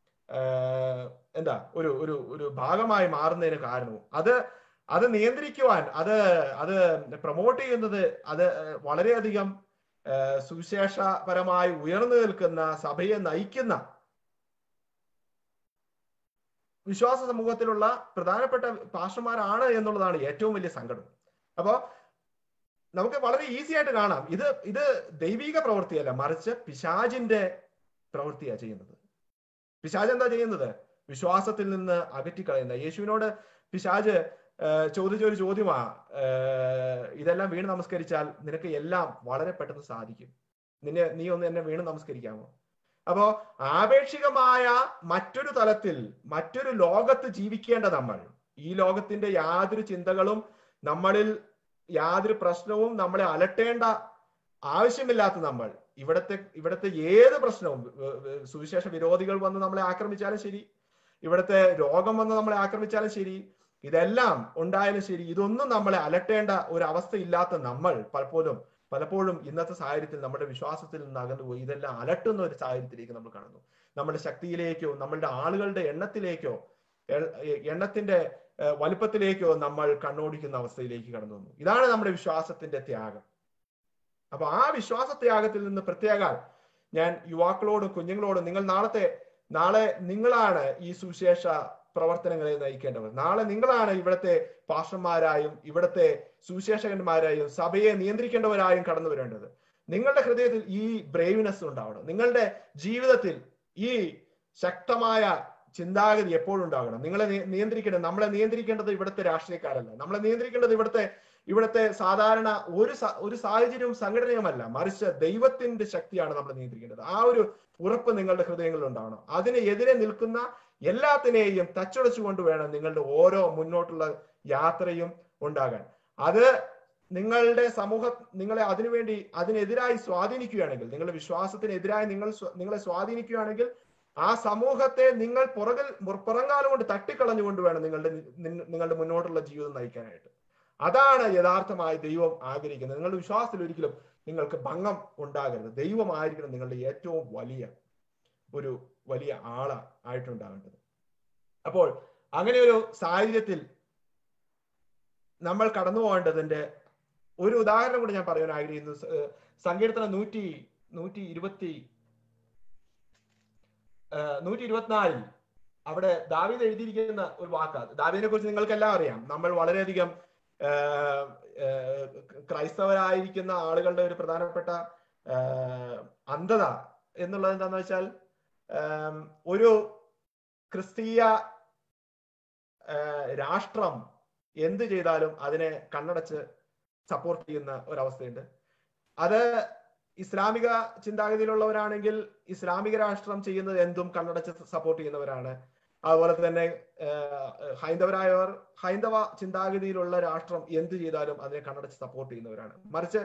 ഏഹ്, എന്താ ഒരു ഒരു ഒരു ഭാഗമായി മാറുന്നതിന് കാരണവും അത് അത് നിയന്ത്രിക്കുവാൻ അത് അത് പ്രൊമോട്ട് ചെയ്യുന്നത് അത് ഏഹ്, വളരെയധികം ഏഹ്, സുവിശേഷപരമായി ഉയർന്നു നിൽക്കുന്ന സഭയെ നയിക്കുന്ന വിശ്വാസ സമൂഹത്തിലുള്ള പ്രധാനപ്പെട്ട പാസ്റ്റർമാരാണ് എന്നുള്ളതാണ് ഏറ്റവും വലിയ സങ്കടം അപ്പോ നമുക്ക് വളരെ ഈസി ആയിട്ട് കാണാം ഇത് ഇത് ദൈവിക പ്രവൃത്തിയല്ല മറിച്ച് പിശാജിന്റെ പ്രവൃത്തിയാ ചെയ്യുന്നത് പിശാജ് എന്താ ചെയ്യുന്നത് വിശ്വാസത്തിൽ നിന്ന് അകറ്റിക്കളയുന്ന യേശുവിനോട് പിശാജ് ഏഹ്, ചോദിച്ച ഒരു ചോദ്യമാ ഏഹ്, ഇതെല്ലാം വീണ് നമസ്കരിച്ചാൽ നിനക്ക് എല്ലാം വളരെ പെട്ടെന്ന് സാധിക്കും നിന്നെ നീ ഒന്ന് എന്നെ വീണ് നമസ്കരിക്കാമോ അപ്പോ ആപേക്ഷികമായ മറ്റൊരു തലത്തിൽ മറ്റൊരു ലോകത്ത് ജീവിക്കേണ്ട നമ്മൾ ഈ ലോകത്തിന്റെ യാതൊരു ചിന്തകളും നമ്മളിൽ യാതൊരു പ്രശ്നവും നമ്മളെ അലട്ടേണ്ട ആവശ്യമില്ലാത്ത നമ്മൾ ഇവിടത്തെ ഇവിടത്തെ ഏത് പ്രശ്നവും വ- വ- സുവിശേഷ വിരോധികൾ വന്ന് നമ്മളെ ആക്രമിച്ചാലും ശരി ഇവിടത്തെ രോഗം വന്ന് നമ്മളെ ആക്രമിച്ചാലും ശരി ഇതെല്ലാം ഉണ്ടായാലും ശരി ഇതൊന്നും നമ്മളെ അലട്ടേണ്ട ഒരു അവസ്ഥ ഇല്ലാത്ത നമ്മൾ പലപ്പോഴും പലപ്പോഴും ഇന്നത്തെ സാഹചര്യത്തിൽ നമ്മുടെ വിശ്വാസത്തിൽ നിന്ന് അകന്നുപോയി ഇതെല്ലാം അലട്ടുന്ന ഒരു സാഹചര്യത്തിലേക്ക് നമ്മൾ കാണുന്നു നമ്മുടെ ശക്തിയിലേക്കോ നമ്മളുടെ ആളുകളുടെ എണ്ണത്തിലേക്കോ എ- എണ്ണത്തിന്റെ ഏഹ്, വലുപ്പത്തിലേക്കോ നമ്മൾ കണ്ണോടിക്കുന്ന അവസ്ഥയിലേക്ക് കടന്നു വന്നു ഇതാണ് നമ്മുടെ വിശ്വാസത്തിന്റെ ത്യാഗം അപ്പൊ ആ വിശ്വാസ ത്യാഗത്തിൽ നിന്ന് പ്രത്യേകം ഞാൻ യുവാക്കളോടും കുഞ്ഞുങ്ങളോടും നിങ്ങൾ നാളത്തെ നാളെ നിങ്ങളാണ് ഈ സുവിശേഷ പ്രവർത്തനങ്ങളെ നയിക്കേണ്ടവർ നാളെ നിങ്ങളാണ് ഇവിടുത്തെ പാസ്റ്റർമാരായും ഇവിടുത്തെ സുവിശേഷകന്മാരായും സഭയെ നിയന്ത്രിക്കേണ്ടവരായും കടന്നു വരേണ്ടത് നിങ്ങളുടെ ഹൃദയത്തിൽ ഈ ബ്രേവ്നെസ് ഉണ്ടാവണം നിങ്ങളുടെ ജീവിതത്തിൽ ഈ ശക്തമായ ചിന്താഗതി എപ്പോഴും ഉണ്ടാകണം നിങ്ങളെ നിയ- നിയന്ത്രിക്കേണ്ടത് നമ്മളെ നിയന്ത്രിക്കേണ്ടത് ഇവിടുത്തെ രാഷ്ട്രീയക്കാരല്ല നമ്മളെ നിയന്ത്രിക്കേണ്ടത് ഇവിടുത്തെ ഇവിടുത്തെ സാധാരണ ഒരു സ- ഒരു സാഹചര്യവും സംഘടനയുമല്ല മറിച്ച് ദൈവത്തിന്റെ ശക്തിയാണ് നമ്മൾ നിയന്ത്രിക്കേണ്ടത് ആ ഒരു ഉറപ്പ് നിങ്ങളുടെ ഹൃദയങ്ങളിൽ ഉണ്ടാവണം അതിന് എതിരെ നിൽക്കുന്ന എല്ലാത്തിനെയും തച്ചുടച്ചുകൊണ്ട് വേണം നിങ്ങളുടെ ഓരോ മുന്നോട്ടുള്ള യാത്രയും ഉണ്ടാകാൻ അത് നിങ്ങളുടെ സമൂഹ നിങ്ങളെ അതിനുവേണ്ടി അതിനെതിരായി സ്വാധീനിക്കുകയാണെങ്കിൽ നിങ്ങളുടെ വിശ്വാസത്തിനെതിരായി നിങ്ങൾ സ്വ- നിങ്ങളെ സ്വാധീനിക്കുകയാണെങ്കിൽ ആ സമൂഹത്തെ നിങ്ങൾ പുറകിൽ പുറങ്കാലം കൊണ്ട് തട്ടിക്കളഞ്ഞുകൊണ്ട് വേണം നിങ്ങളുടെ നി- നിങ്ങളുടെ മുന്നോട്ടുള്ള ജീവിതം നയിക്കാനായിട്ട് അതാണ് യഥാർത്ഥമായി ദൈവം ആഗ്രഹിക്കുന്നത് നിങ്ങളുടെ വിശ്വാസത്തിൽ ഒരിക്കലും നിങ്ങൾക്ക് ഭംഗം ഉണ്ടാകരുത് ദൈവമായിരിക്കണം നിങ്ങളുടെ ഏറ്റവും വലിയ ഒരു വലിയ ആള ആയിട്ടുണ്ടാകേണ്ടത് അപ്പോൾ അങ്ങനെ ഒരു സാഹചര്യത്തിൽ നമ്മൾ കടന്നു പോകേണ്ടതിന്റെ ഒരു ഉദാഹരണം കൂടി ഞാൻ പറയാൻ ആഗ്രഹിക്കുന്നു സ- ഏഹ് സങ്കീർത്തനം നൂറ്റി നൂറ്റി ഇരുപത്തി ഏഹ് നൂറ്റി ഇരുപത്തിനാലിൽ അവിടെ ദാവീദ് എഴുതിയിരിക്കുന്ന ഒരു വാക്കാണ് ദാവീദിനെ കുറിച്ച് നിങ്ങൾക്കെല്ലാം അറിയാം നമ്മൾ വളരെയധികം ഏഹ് ഏഹ് ക്രൈസ്തവരായിരിക്കുന്ന ആളുകളുടെ ഒരു പ്രധാനപ്പെട്ട ഏഹ് അന്ധത എന്നുള്ളത് എന്താണെന്ന് വെച്ചാൽ ഏഹ് ഒരു ക്രിസ്തീയ ഏഹ് രാഷ്ട്രം എന്ത് ചെയ്താലും അതിനെ കണ്ണടച്ച് സപ്പോർട്ട് ചെയ്യുന്ന ഒരവസ്ഥയുണ്ട് അത് ഇസ്ലാമിക ചിന്താഗതിയിലുള്ളവരാണെങ്കിൽ ഇസ്ലാമിക രാഷ്ട്രം ചെയ്യുന്നത് എന്തും കണ്ണടച്ച് സപ്പോർട്ട് ചെയ്യുന്നവരാണ് അതുപോലെ തന്നെ ഏഹ്, ഹൈന്ദവരായവർ ഹൈന്ദവ ചിന്താഗതിയിലുള്ള രാഷ്ട്രം എന്ത് ചെയ്താലും അതിനെ കണ്ണടച്ച് സപ്പോർട്ട് ചെയ്യുന്നവരാണ് മറിച്ച്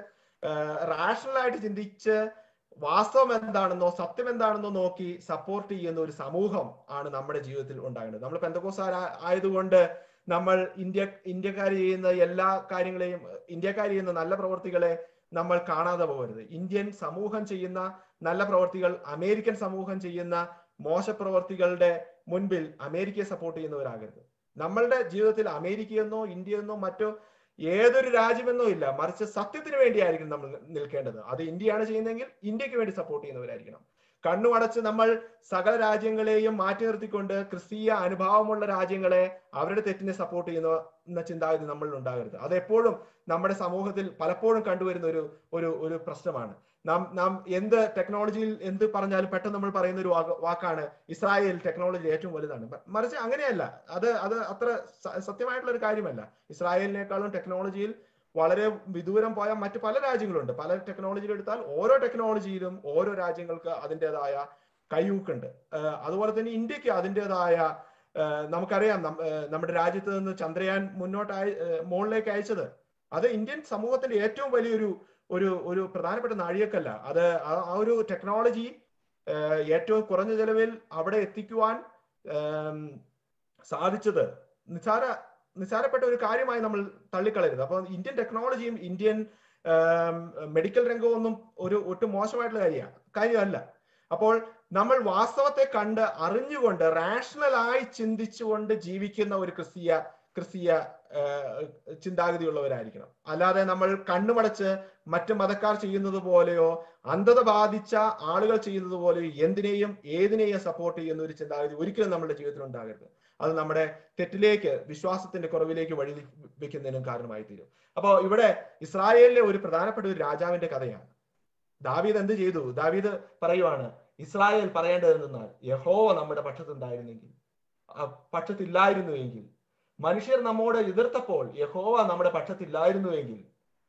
റാഷണൽ ആയിട്ട് ചിന്തിച്ച് വാസ്തവം എന്താണെന്നോ സത്യം എന്താണെന്നോ നോക്കി സപ്പോർട്ട് ചെയ്യുന്ന ഒരു സമൂഹം ആണ് നമ്മുടെ ജീവിതത്തിൽ ഉണ്ടാകേണ്ടത് നമ്മൾ പെന്തകോസാര ആയതുകൊണ്ട് നമ്മൾ ഇന്ത്യ ഇന്ത്യക്കാർ ചെയ്യുന്ന എല്ലാ കാര്യങ്ങളെയും ഇന്ത്യക്കാർ ചെയ്യുന്ന നല്ല പ്രവർത്തികളെ നമ്മൾ കാണാതെ പോകരുത് ഇന്ത്യൻ സമൂഹം ചെയ്യുന്ന നല്ല പ്രവർത്തികൾ അമേരിക്കൻ സമൂഹം ചെയ്യുന്ന മോശപ്രവർത്തികളുടെ മുൻപിൽ അമേരിക്കയെ സപ്പോർട്ട് ചെയ്യുന്നവരാകരുത് നമ്മളുടെ ജീവിതത്തിൽ അമേരിക്കയെന്നോ ഇന്ത്യയെന്നോ മറ്റോ ഏതൊരു രാജ്യമെന്നോ ഇല്ല മറിച്ച് സത്യത്തിന് വേണ്ടിയായിരിക്കും നമ്മൾ നിൽക്കേണ്ടത് അത് ഇന്ത്യയാണ് ചെയ്യുന്നതെങ്കിൽ ഇന്ത്യക്ക് വേണ്ടി സപ്പോർട്ട് ചെയ്യുന്നവരായിരിക്കണം കണ്ണുമടച്ച് നമ്മൾ സകല രാജ്യങ്ങളെയും മാറ്റി നിർത്തിക്കൊണ്ട് ക്രിസ്തീയ അനുഭാവമുള്ള രാജ്യങ്ങളെ അവരുടെ തെറ്റിനെ സപ്പോർട്ട് ചെയ്യുന്ന എന്ന ചിന്താഗതി നമ്മളിൽ ഉണ്ടാകരുത് അത് എപ്പോഴും നമ്മുടെ സമൂഹത്തിൽ പലപ്പോഴും കണ്ടുവരുന്ന ഒരു ഒരു ഒരു പ്രശ്നമാണ് നാം നാം എന്ത് ടെക്നോളജിയിൽ എന്ത് പറഞ്ഞാലും പെട്ടെന്ന് നമ്മൾ പറയുന്ന ഒരു വാക്ക് വാക്കാണ് ഇസ്രായേൽ ടെക്നോളജി ഏറ്റവും വലുതാണ് മ- മറിച്ച് അങ്ങനെയല്ല അത് അത് അത്ര സ- സത്യമായിട്ടുള്ള ഒരു കാര്യമല്ല ഇസ്രായേലിനേക്കാളും ടെക്നോളജിയിൽ വളരെ വിദൂരം പോയ മറ്റ് പല രാജ്യങ്ങളുണ്ട് പല ടെക്നോളജിയിൽ എടുത്താൽ ഓരോ ടെക്നോളജിയിലും ഓരോ രാജ്യങ്ങൾക്ക് അതിൻ്റെതായ കയ്യൂക്കുണ്ട് ആഹ് അതുപോലെ തന്നെ ഇന്ത്യക്ക് അതിൻ്റെതായ ആഹ് നമുക്കറിയാം നം- ആഹ് നമ്മുടെ രാജ്യത്ത് നിന്ന് ചന്ദ്രയാൻ മുന്നോട്ട് അയ ആഹ് മുകളിലേക്ക് അയച്ചത് അത് ഇന്ത്യൻ സമൂഹത്തിന്റെ ഏറ്റവും വലിയൊരു ഒരു ഒരു പ്രധാനപ്പെട്ട നാഴികക്കല്ല അത് ആ- ആ ഒരു ടെക്നോളജി ആഹ് ഏറ്റവും കുറഞ്ഞ ചെലവിൽ അവിടെ എത്തിക്കുവാൻ ആം, സാധിച്ചത് നിസാര നിസാരപ്പെട്ട ഒരു കാര്യമായി നമ്മൾ തള്ളിക്കളയരുത് അപ്പൊ ഇന്ത്യൻ ടെക്നോളജിയും ഇന്ത്യൻ ആം, മെഡിക്കൽ രംഗവും ഒന്നും ഒരു ഒട്ടും മോശമായിട്ടുള്ള കാര്യമാണ് കാര്യമല്ല അപ്പോൾ നമ്മൾ വാസ്തവത്തെ കണ്ട് അറിഞ്ഞുകൊണ്ട് റാഷണൽ ആയി ചിന്തിച്ചുകൊണ്ട് ജീവിക്കുന്ന ഒരു ക്രിസ്തീയ ക്രിസ്തീയ ആ, ചിന്താഗതിയുള്ളവരായിരിക്കണം അല്ലാതെ നമ്മൾ കണ്ണുമടച്ച് മറ്റു മതക്കാർ ചെയ്യുന്നത് പോലെയോ അന്ധത ബാധിച്ച ആളുകൾ ചെയ്യുന്നത് പോലെയോ എന്തിനേയും ഏതിനേയും സപ്പോർട്ട് ചെയ്യുന്ന ഒരു ചിന്താഗതി ഒരിക്കലും നമ്മുടെ ജീവിതത്തിൽ ഉണ്ടാകരുത് അത് നമ്മുടെ തെറ്റിലേക്ക് വിശ്വാസത്തിന്റെ കുറവിലേക്ക് വഴി വെക്കുന്നതിനും കാരണമായി തീരും അപ്പോ ഇവിടെ ഇസ്രായേലിലെ ഒരു പ്രധാനപ്പെട്ട ഒരു രാജാവിന്റെ കഥയാണ് ദാവീദ് എന്ത് ചെയ്തു ദാവീദ് പറയുവാണ് ഇസ്രായേൽ പറയേണ്ടത് എന്നാൽ യഹോവ നമ്മുടെ പക്ഷത്തുണ്ടായിരുന്നെങ്കിൽ ആ പക്ഷത്തില്ലായിരുന്നു എങ്കിൽ മനുഷ്യർ നമ്മോട് എതിർത്തപ്പോൾ യഹോവ നമ്മുടെ പക്ഷത്തില്ലായിരുന്നു എങ്കിൽ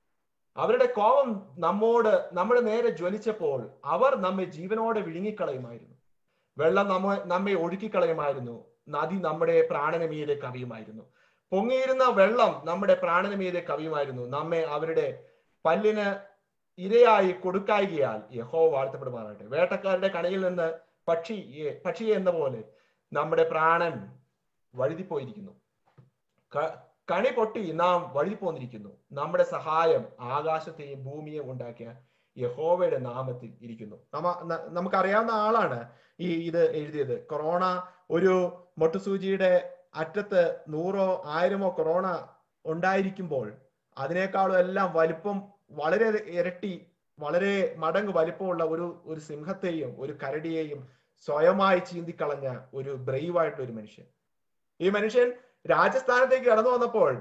അവരുടെ കോപം നമ്മോട് നമ്മുടെ നേരെ ജ്വലിച്ചപ്പോൾ അവർ നമ്മെ ജീവനോടെ വിഴുങ്ങിക്കളയുമായിരുന്നു വെള്ളം നമ്മ നമ്മെ ഒഴുക്കിക്കളയുമായിരുന്നു നദി നമ്മുടെ പ്രാണന മീതെ കവിയുമായിരുന്നു പൊങ്ങിയിരുന്ന വെള്ളം നമ്മുടെ പ്രാണന മീതെ കവിയുമായിരുന്നു നമ്മെ അവരുടെ പല്ലിന് ഇരയായി കൊടുക്കായികയാൽ യഹോ വാഴ്ത്തപ്പെടുമാറാട്ടെ വേട്ടക്കാരുടെ കണിയിൽ നിന്ന് പക്ഷി പക്ഷി എന്ന പോലെ നമ്മുടെ പ്രാണൻ വഴുതിപ്പോയിരിക്കുന്നു ക- കണി പൊട്ടി നാം വഴി പോന്നിരിക്കുന്നു നമ്മുടെ സഹായം ആകാശത്തെയും ഭൂമിയെയും ഉണ്ടാക്കിയ യഹോവയുടെ നാമത്തിൽ ഇരിക്കുന്നു നമ്മ ന- നമുക്കറിയാവുന്ന ആളാണ് ഈ ഇത് എഴുതിയത് കൊറോണ ഒരു മൊട്ടുസൂചിയുടെ അറ്റത്ത് നൂറോ ആയിരമോ കൊറോണ ഉണ്ടായിരിക്കുമ്പോൾ അതിനേക്കാളും എല്ലാം വലിപ്പം വളരെ ഇരട്ടി വളരെ മടങ്ങ് വലിപ്പമുള്ള ഒരു ഒരു സിംഹത്തെയും ഒരു കരടിയെയും സ്വയമായി ചീന്തിക്കളഞ്ഞ ഒരു ബ്രൈവ് ആയിട്ടുള്ള ഒരു മനുഷ്യൻ ഈ മനുഷ്യൻ രാജസ്ഥാനത്തേക്ക് കടന്നു വന്നപ്പോൾ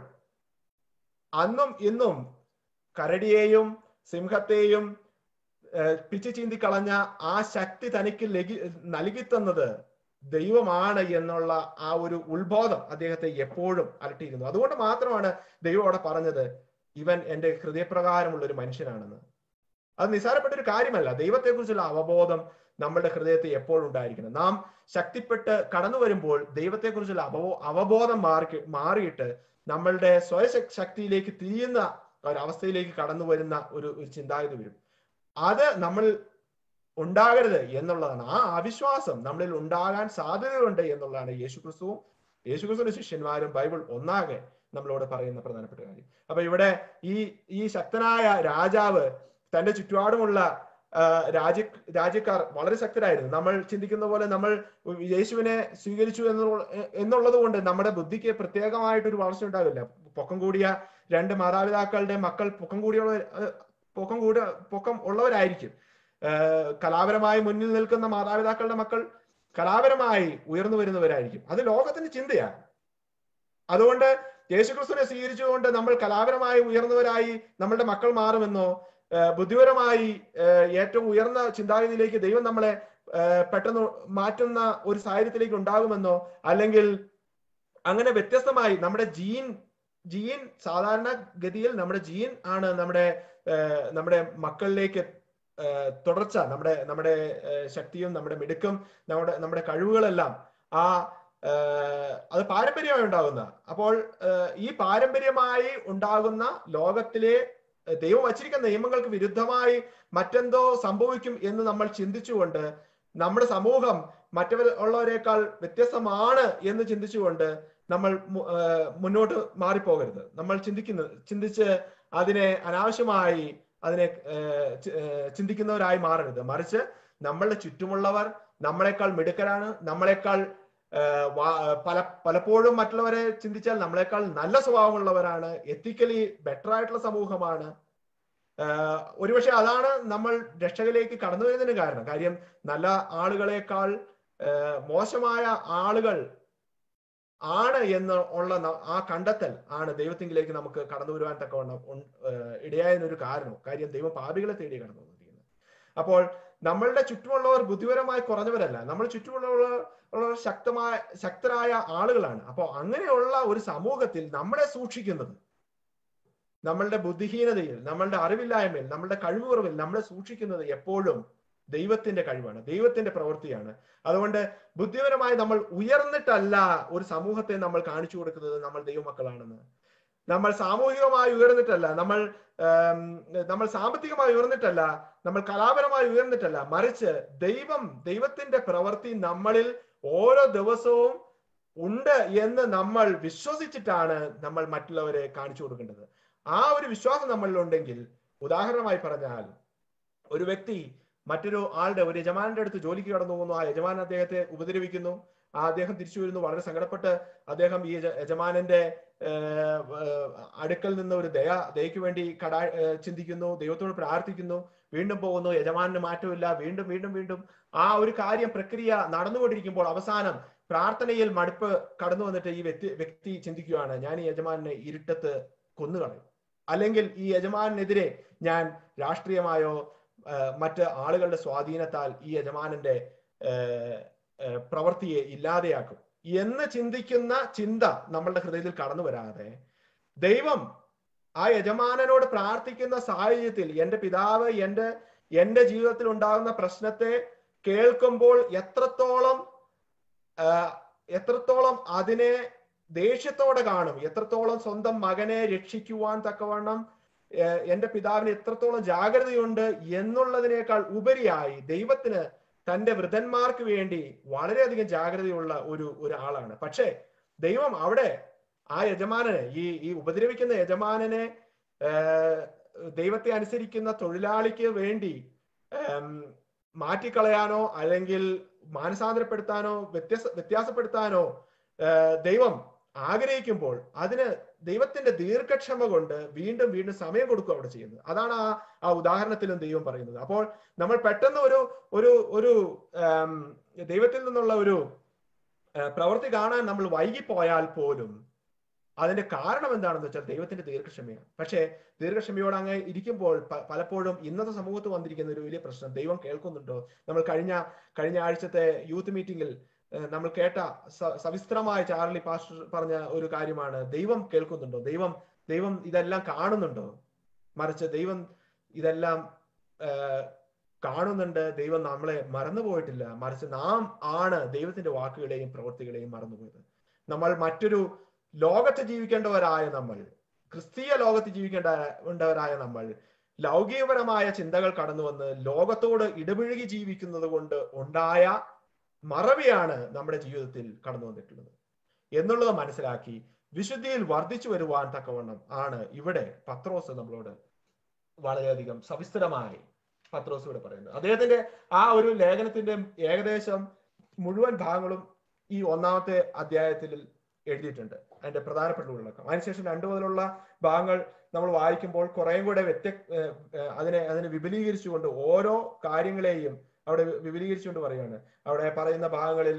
അന്നും ഇന്നും കരടിയെയും സിംഹത്തെയും ഏഹ്, പിച്ചു ചീന്തി കളഞ്ഞ ആ ശക്തി തനിക്ക് ലഗി നൽകി തന്നത് ദൈവമാണ് എന്നുള്ള ആ ഒരു ഉത്ബോധം അദ്ദേഹത്തെ എപ്പോഴും അലട്ടിയിരുന്നു അതുകൊണ്ട് മാത്രമാണ് ദൈവം അവിടെ പറഞ്ഞത് ഇവൻ എന്റെ ഹൃദയപ്രകാരമുള്ള ഒരു മനുഷ്യനാണെന്ന് അത് നിസ്സാരപ്പെട്ട ഒരു കാര്യമല്ല ദൈവത്തെക്കുറിച്ചുള്ള അവബോധം നമ്മളുടെ ഹൃദയത്തെ എപ്പോഴും ഉണ്ടായിരിക്കണം നാം ശക്തിപ്പെട്ട് കടന്നു വരുമ്പോൾ ദൈവത്തെക്കുറിച്ചുള്ള അവബോ അവബോധം മാറി മാറിയിട്ട് നമ്മളുടെ സ്വയ ശക്തിയിലേക്ക് തിരിയുന്ന ഒരവസ്ഥയിലേക്ക് കടന്നു വരുന്ന ഒരു ഒരു ചിന്താഗതി വരും അത് നമ്മൾ ഉണ്ടാകരുത് എന്നുള്ളതാണ് ആ അവിശ്വാസം നമ്മളിൽ ഉണ്ടാകാൻ സാധ്യതയുണ്ട് എന്നുള്ളതാണ് യേശുക്രിസ്തുവും യേശുക്രിസ്തുവിന്റെ ശിഷ്യന്മാരും ബൈബിൾ ഒന്നാകെ നമ്മളോട് പറയുന്ന പ്രധാനപ്പെട്ട കാര്യം അപ്പൊ ഇവിടെ ഈ ഈ ശക്തനായ രാജാവ് തന്റെ ചുറ്റുപാടുമുള്ള ആ, രാജ്യ രാജ്യക്കാർ വളരെ ശക്തരായിരുന്നു നമ്മൾ ചിന്തിക്കുന്ന പോലെ നമ്മൾ യേശുവിനെ സ്വീകരിച്ചു എന്നുള്ള എന്നുള്ളത് കൊണ്ട് നമ്മുടെ ബുദ്ധിക്ക് പ്രത്യേകമായിട്ടൊരു വളർച്ച ഉണ്ടാവില്ല പൊക്കം കൂടിയ രണ്ട് മാതാപിതാക്കളുടെ മക്കൾ പൊക്കം കൂടിയുള്ള ഏഹ്, പൊക്കം കൂടിയ പൊക്കം ഉള്ളവരായിരിക്കും ഏഹ്, കലാപരമായി മുന്നിൽ നിൽക്കുന്ന മാതാപിതാക്കളുടെ മക്കൾ കലാപരമായി ഉയർന്നു വരുന്നവരായിരിക്കും അത് ലോകത്തിന്റെ ചിന്തയാണ് അതുകൊണ്ട് യേശുക്രിസ്തുവിനെ സ്വീകരിച്ചുകൊണ്ട് നമ്മൾ കലാപരമായി ഉയർന്നവരായി നമ്മളുടെ മക്കൾ മാറുമെന്നോ ഏഹ് ബുദ്ധിപരമായി ഏഹ് ഏറ്റവും ഉയർന്ന ചിന്താഗതിയിലേക്ക് ദൈവം നമ്മളെ ഏഹ് പെട്ടെന്ന് മാറ്റുന്ന ഒരു സാഹചര്യത്തിലേക്ക് ഉണ്ടാകുമെന്നോ അല്ലെങ്കിൽ അങ്ങനെ വ്യത്യസ്തമായി നമ്മുടെ ജീൻ ജീൻ സാധാരണ ഗതിയിൽ നമ്മുടെ ജീൻ ആണ് നമ്മുടെ ഏഹ് നമ്മുടെ മക്കളിലേക്ക് ഏഹ് തുടർച്ച നമ്മുടെ നമ്മുടെ ഏഹ് ശക്തിയും നമ്മുടെ മിടുക്കും നമ്മുടെ നമ്മുടെ കഴിവുകളെല്ലാം ആ ഏഹ് അത് പാരമ്പര്യമായി ഉണ്ടാകുന്ന അപ്പോൾ ഏഹ് ഈ പാരമ്പര്യമായി ഉണ്ടാകുന്ന ലോകത്തിലെ ഏഹ് ദൈവം വച്ചിരിക്കുന്ന നിയമങ്ങൾക്ക് വിരുദ്ധമായി മറ്റെന്തോ സംഭവിക്കും എന്ന് നമ്മൾ ചിന്തിച്ചുകൊണ്ട് നമ്മുടെ സമൂഹം മറ്റവർ ഉള്ളവരെക്കാൾ വ്യത്യസ്തമാണ് എന്ന് ചിന്തിച്ചുകൊണ്ട് നമ്മൾ മു- ഏഹ് മുന്നോട്ട് മാറിപ്പോകരുത് നമ്മൾ ചിന്തിക്കുന്നത് ചിന്തിച്ച് അതിനെ അനാവശ്യമായി അതിനെ ഏഹ് ചി- ഏഹ് ചിന്തിക്കുന്നവരായി മാറരുത് മറിച്ച് നമ്മളുടെ ചുറ്റുമുള്ളവർ നമ്മളെക്കാൾ മിടുക്കരാണ് നമ്മളെക്കാൾ ഏഹ് വാ- പല പലപ്പോഴും മറ്റുള്ളവരെ ചിന്തിച്ചാൽ നമ്മളെക്കാൾ നല്ല സ്വഭാവമുള്ളവരാണ് എത്തിക്കലി ബെറ്റർ ആയിട്ടുള്ള സമൂഹമാണ് ഏഹ് ഒരുപക്ഷെ അതാണ് നമ്മൾ രക്ഷകയിലേക്ക് കടന്നു വരുന്നതിന് കാരണം കാര്യം നല്ല ആളുകളെക്കാൾ ഏഹ് മോശമായ ആളുകൾ ആണ് എന്ന് ഉള്ള ന- ആ കണ്ടെത്തൽ ആണ് ദൈവത്തിങ്കിലേക്ക് നമുക്ക് കടന്നു വരുവാൻ തക്കവണ്ണം ഉൺ- ഏഹ് ഇടയായതിനൊരു കാരണം കാര്യം ദൈവം പാപികളെ തേടി കടന്നു വന്നിരിക്കുന്നത് അപ്പോൾ നമ്മളുടെ ചുറ്റുമുള്ളവർ ബുദ്ധിപരമായി കുറഞ്ഞവരല്ല നമ്മൾ ചുറ്റുമുള്ളവർ ഉള്ളവർ ശക്തമായ ശക്തരായ ആളുകളാണ് അപ്പോൾ അങ്ങനെയുള്ള ഒരു സമൂഹത്തിൽ നമ്മളെ സൂക്ഷിക്കുന്നത് നമ്മളുടെ ബുദ്ധിഹീനതയിൽ നമ്മളുടെ അറിവില്ലായ്മയിൽ നമ്മളുടെ കഴിവുറവിൽ നമ്മളെ സൂക്ഷിക്കുന്നത് എപ്പോഴും ദൈവത്തിന്റെ കഴിവാണ് ദൈവത്തിന്റെ പ്രവൃത്തിയാണ് അതുകൊണ്ട് ബുദ്ധിപരമായി നമ്മൾ ഉയർന്നിട്ടല്ല ഒരു സമൂഹത്തെ നമ്മൾ കാണിച്ചു കൊടുക്കുന്നത് നമ്മൾ ദൈവമക്കളാണെന്ന് നമ്മൾ സാമൂഹികമായി ഉയർന്നിട്ടല്ല നമ്മൾ ആം, നമ്മൾ സാമ്പത്തികമായി ഉയർന്നിട്ടല്ല നമ്മൾ കലാപരമായി ഉയർന്നിട്ടല്ല മറിച്ച് ദൈവം ദൈവത്തിന്റെ പ്രവൃത്തി നമ്മളിൽ ഓരോ ദിവസവും ഉണ്ട് എന്ന് നമ്മൾ വിശ്വസിച്ചിട്ടാണ് നമ്മൾ മറ്റുള്ളവരെ കാണിച്ചു കൊടുക്കേണ്ടത് ആ ഒരു വിശ്വാസം നമ്മളിലുണ്ടെങ്കിൽ ഉദാഹരണമായി പറഞ്ഞാൽ ഒരു വ്യക്തി മറ്റൊരു ആളുടെ ഒരു യജമാനന്റെ അടുത്ത് ജോലിക്ക് കടന്നു പോകുന്നു ആ യജമാനൻ അദ്ദേഹത്തെ ഉപദ്രവിക്കുന്നു ആ അദ്ദേഹം തിരിച്ചു വരുന്നു വളരെ സങ്കടപ്പെട്ട് അദ്ദേഹം ഈ യജ- യജമാനന്റെ ഏഹ്, ഏഹ്, അടുക്കൽ നിന്ന് ഒരു ദയ ദയക്ക് വേണ്ടി കടാ ഏഹ്, ചിന്തിക്കുന്നു ദൈവത്തോട് പ്രാർത്ഥിക്കുന്നു വീണ്ടും പോകുന്നു യജമാനന് മാറ്റമില്ല വീണ്ടും വീണ്ടും വീണ്ടും ആ ഒരു കാര്യം പ്രക്രിയ നടന്നുകൊണ്ടിരിക്കുമ്പോൾ അവസാനം പ്രാർത്ഥനയിൽ മടുപ്പ് കടന്നു വന്നിട്ട് ഈ വ്യക്തി വ്യക്തി ചിന്തിക്കുകയാണ് ഞാൻ ഈ യജമാനെ ഇരുട്ടത്ത് കൊന്നുകളയും അല്ലെങ്കിൽ ഈ യജമാനെതിരെ ഞാൻ രാഷ്ട്രീയമായോ ആ, മറ്റ് ആളുകളുടെ സ്വാധീനത്താൽ ഈ യജമാനന്റെ ആ, ആ, പ്രവൃത്തിയെ ഇല്ലാതെയാക്കും എന്ന് ചിന്തിക്കുന്ന ചിന്ത നമ്മളുടെ ഹൃദയത്തിൽ കടന്നു വരാതെ ദൈവം ആ യജമാനനോട് പ്രാർത്ഥിക്കുന്ന സാഹചര്യത്തിൽ എന്റെ പിതാവ് എന്റെ എന്റെ ജീവിതത്തിൽ ഉണ്ടാകുന്ന പ്രശ്നത്തെ കേൾക്കുമ്പോൾ എത്രത്തോളം ആ, എത്രത്തോളം അതിനെ ദേഷ്യത്തോടെ കാണും എത്രത്തോളം സ്വന്തം മകനെ രക്ഷിക്കുവാൻ തക്കവണ്ണം ഏഹ് എന്റെ പിതാവിന് എത്രത്തോളം ജാഗ്രതയുണ്ട് എന്നുള്ളതിനേക്കാൾ ഉപരിയായി ദൈവത്തിന് തന്റെ വൃതന്മാർക്ക് വേണ്ടി വളരെയധികം ജാഗ്രതയുള്ള ഒരു ഒരാളാണ് പക്ഷേ ദൈവം അവിടെ ആ യജമാനനെ ഈ ഈ ഉപദ്രവിക്കുന്ന യജമാനനെ ഏർ, ദൈവത്തെ അനുസരിക്കുന്ന തൊഴിലാളിക്ക് വേണ്ടി ഏം, മാറ്റിക്കളയാനോ അല്ലെങ്കിൽ മാനസാന്തരപ്പെടുത്താനോ വ്യത്യസ്ത വ്യത്യാസപ്പെടുത്താനോ ഏർ, ദൈവം ആഗ്രഹിക്കുമ്പോൾ അതിന് ദൈവത്തിന്റെ ദീർഘക്ഷമ കൊണ്ട് വീണ്ടും വീണ്ടും സമയം കൊടുക്കുക അവിടെ ചെയ്യുന്നത് അതാണ് ആ ആ ഉദാഹരണത്തിലും ദൈവം പറയുന്നത് അപ്പോൾ നമ്മൾ പെട്ടെന്ന് ഒരു ഒരു ഒരു ആം, ദൈവത്തിൽ നിന്നുള്ള ഒരു ആ, പ്രവൃത്തി കാണാൻ നമ്മൾ വൈകിപ്പോയാൽ പോലും അതിന്റെ കാരണം എന്താണെന്ന് വെച്ചാൽ ദൈവത്തിന്റെ ദീർഘക്ഷമയാണ് പക്ഷേ ദീർഘക്ഷമയോടെ അങ്ങ് ഇരിക്കുമ്പോൾ പ- പലപ്പോഴും ഇന്നത്തെ സമൂഹത്ത് വന്നിരിക്കുന്ന ഒരു വലിയ പ്രശ്നം ദൈവം കേൾക്കുന്നുണ്ടോ നമ്മൾ കഴിഞ്ഞ കഴിഞ്ഞ ആഴ്ചത്തെ യൂത്ത് മീറ്റിംഗിൽ ഏഹ്, നമ്മൾ കേട്ട സ- സവിസ്തരമായ ചാർലി പാസ്റ്റർ പറഞ്ഞ ഒരു കാര്യമാണ് ദൈവം കേൾക്കുന്നുണ്ടോ ദൈവം ദൈവം ഇതെല്ലാം കാണുന്നുണ്ടോ മറിച്ച് ദൈവം ഇതെല്ലാം ഏഹ്, കാണുന്നുണ്ട് ദൈവം നമ്മളെ മറന്നുപോയിട്ടില്ല മറിച്ച് നാം ആണ് ദൈവത്തിന്റെ വാക്കുകളെയും പ്രവൃത്തികളെയും മറന്നുപോയത് നമ്മൾ മറ്റൊരു ലോകത്ത് ജീവിക്കേണ്ടവരായ നമ്മൾ ക്രിസ്തീയ ലോകത്ത് ജീവിക്കേണ്ട ഉണ്ടവരായ നമ്മൾ ലൗകികപരമായ ചിന്തകൾ കടന്നു വന്ന് ലോകത്തോട് ഇടപഴകി ജീവിക്കുന്നത് കൊണ്ട് ഉണ്ടായ മറവിയാണ് നമ്മുടെ ജീവിതത്തിൽ കടന്നു വന്നിട്ടുള്ളത് എന്നുള്ളത് മനസ്സിലാക്കി വിശുദ്ധിയിൽ വർദ്ധിച്ചു വരുവാൻ തക്കവണ്ണം ആണ് ഇവിടെ പത്രോസ് നമ്മളോട് വളരെയധികം സവിസ്തരമായി പത്രോസ് ഇവിടെ പറയുന്നത് അദ്ദേഹത്തിന്റെ ആ ഒരു ലേഖനത്തിന്റെ ഏകദേശം മുഴുവൻ ഭാഗങ്ങളും ഈ ഒന്നാമത്തെ അധ്യായത്തിൽ എഴുതിയിട്ടുണ്ട് അതിന്റെ പ്രധാനപ്പെട്ട ഉള്ളടക്കം അതിനുശേഷം രണ്ടു മുതലുള്ള ഭാഗങ്ങൾ നമ്മൾ വായിക്കുമ്പോൾ കുറേയും കൂടെ വ്യത്യ ഏഹ് ഏഹ് അതിനെ അതിനെ വിപുലീകരിച്ചുകൊണ്ട് ഓരോ കാര്യങ്ങളെയും അവിടെ വി- വിപുലീകരിച്ചുകൊണ്ട് പറയുകയാണ് അവിടെ പറയുന്ന ഭാഗങ്ങളിൽ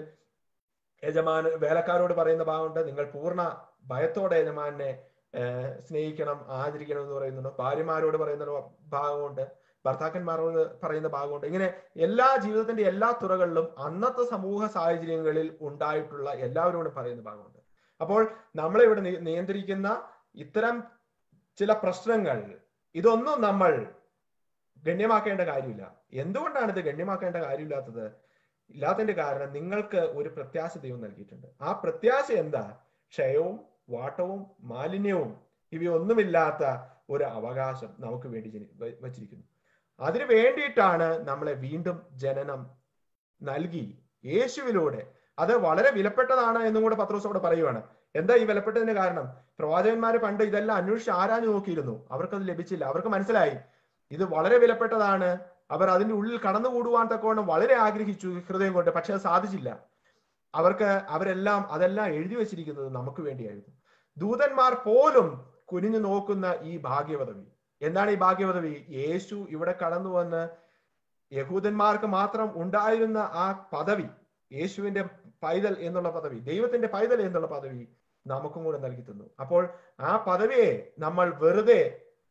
യജമാൻ വേലക്കാരോട് പറയുന്ന ഭാഗമുണ്ട് നിങ്ങൾ പൂർണ്ണ ഭയത്തോടെ യജമാനെ ഏഹ് സ്നേഹിക്കണം ആദരിക്കണം എന്ന് പറയുന്നുണ്ട് ഭാര്യമാരോട് പറയുന്ന ഒരു ഭാഗമുണ്ട് ഭർത്താക്കന്മാരോട് പറയുന്ന ഭാഗമുണ്ട് ഇങ്ങനെ എല്ലാ ജീവിതത്തിന്റെ എല്ലാ തുറകളിലും അന്നത്തെ സമൂഹ സാഹചര്യങ്ങളിൽ ഉണ്ടായിട്ടുള്ള എല്ലാവരോടും പറയുന്ന ഭാഗമുണ്ട് അപ്പോൾ നമ്മളെ ഇവിടെ നി- നിയന്ത്രിക്കുന്ന ഇത്തരം ചില പ്രശ്നങ്ങൾ ഇതൊന്നും നമ്മൾ ഗണ്യമാക്കേണ്ട കാര്യമില്ല എന്തുകൊണ്ടാണ് ഇത് ഗണ്യമാക്കേണ്ട കാര്യമില്ലാത്തത് ഇല്ലാത്തതിന്റെ കാരണം നിങ്ങൾക്ക് ഒരു പ്രത്യാശ ദൈവം നൽകിയിട്ടുണ്ട് ആ പ്രത്യാശ എന്താ ക്ഷയവും വാട്ടവും മാലിന്യവും ഇവയൊന്നുമില്ലാത്ത ഒരു അവകാശം നമുക്ക് വേണ്ടി ജനി- വ- വച്ചിരിക്കുന്നു അതിനു വേണ്ടിയിട്ടാണ് നമ്മളെ വീണ്ടും ജനനം നൽകി യേശുവിലൂടെ അത് വളരെ വിലപ്പെട്ടതാണ് എന്നും കൂടെ പത്രോസ് അവിടെ പറയുവാണ് എന്താ ഈ വിലപ്പെട്ടതിന് കാരണം പ്രവാചകന്മാര് പണ്ട് ഇതെല്ലാം അന്വേഷിച്ച് ആരാഞ്ഞു നോക്കിയിരുന്നു അവർക്കത് ലഭിച്ചില്ല അവർക്ക് മനസ്സിലായി ഇത് വളരെ വിലപ്പെട്ടതാണ് അവർ അതിന്റെ ഉള്ളിൽ കടന്നുകൂടുവാൻ തക്കവണ്ണം വളരെ ആഗ്രഹിച്ചു ഹൃദയം കൊണ്ട് പക്ഷെ അത് സാധിച്ചില്ല അവർക്ക് അവരെല്ലാം അതെല്ലാം എഴുതി വെച്ചിരിക്കുന്നത് നമുക്ക് വേണ്ടിയായിരുന്നു ദൂതന്മാർ പോലും കുനിഞ്ഞു നോക്കുന്ന ഈ ഭാഗ്യപദവി എന്താണ് ഈ ഭാഗ്യപദവി യേശു ഇവിടെ കടന്നു വന്ന് യഹൂദന്മാർക്ക് മാത്രം ഉണ്ടായിരുന്ന ആ പദവി യേശുവിന്റെ പൈതൽ എന്നുള്ള പദവി ദൈവത്തിന്റെ പൈതൽ എന്നുള്ള പദവി നമുക്കും കൂടെ നൽകി തന്നു അപ്പോൾ ആ പദവിയെ നമ്മൾ വെറുതെ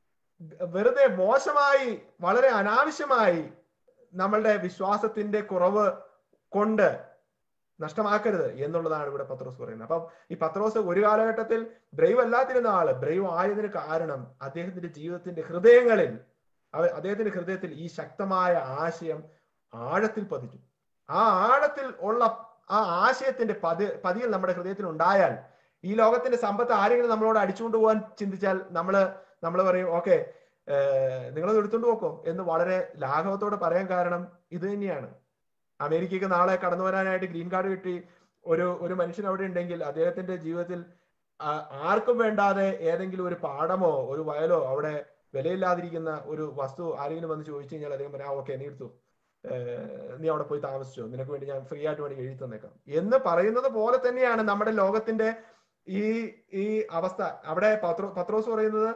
വെറുതെ മോശമായി വളരെ അനാവശ്യമായി നമ്മളുടെ വിശ്വാസത്തിന്റെ കുറവ് കൊണ്ട് നഷ്ടമാക്കരുത് എന്നുള്ളതാണ് ഇവിടെ പത്രോസ് പറയുന്നത് അപ്പം ഈ പത്രോസ് ഒരു കാലഘട്ടത്തിൽ ബ്രൈവ് അല്ലാതിരുന്ന ആള് ബ്രൈവ് ആയതിന് കാരണം അദ്ദേഹത്തിന്റെ ജീവിതത്തിന്റെ ഹൃദയങ്ങളിൽ അവ- അദ്ദേഹത്തിന്റെ ഹൃദയത്തിൽ ഈ ശക്തമായ ആശയം ആഴത്തിൽ പതിച്ചു ആ ആഴത്തിൽ ഉള്ള ആ ആശയത്തിന്റെ പതി പതിയിൽ നമ്മുടെ ഹൃദയത്തിൽ ഉണ്ടായാൽ ഈ ലോകത്തിന്റെ സമ്പത്ത് ആരെങ്കിലും നമ്മളോട് അടിച്ചുകൊണ്ട് പോകാൻ ചിന്തിച്ചാൽ നമ്മള് നമ്മൾ പറയും ഓക്കെ നിങ്ങളത് എടുത്തുകൊണ്ട് പോക്കോ എന്ന് വളരെ ലാഘവത്തോടെ പറയാൻ കാരണം ഇത് തന്നെയാണ് അമേരിക്കയ്ക്ക് നാളെ കടന്നു വരാനായിട്ട് ഗ്രീൻ കാർഡ് കിട്ടി ഒരു ഒരു മനുഷ്യൻ അവിടെ ഉണ്ടെങ്കിൽ അദ്ദേഹത്തിന്റെ ജീവിതത്തിൽ ആ- ആർക്കും വേണ്ടാതെ ഏതെങ്കിലും ഒരു പാടമോ ഒരു വയലോ അവിടെ വിലയില്ലാതിരിക്കുന്ന ഒരു വസ്തു ആരെങ്കിലും വന്ന് ചോദിച്ചു കഴിഞ്ഞാൽ അദ്ദേഹം പറയാം ഓക്കെ നീ എടുത്തു ഏഹ് നീ അവിടെ പോയി താമസിച്ചോ നിനക്ക് വേണ്ടി ഞാൻ ഫ്രീ ആയിട്ട് വേണ്ടി എഴുതി തന്നേക്കാം എന്ന് പറയുന്നത് പോലെ തന്നെയാണ് നമ്മുടെ ലോകത്തിന്റെ ഈ ഈ അവസ്ഥ അവിടെ പത്രോ പത്രോസ് പറയുന്നത്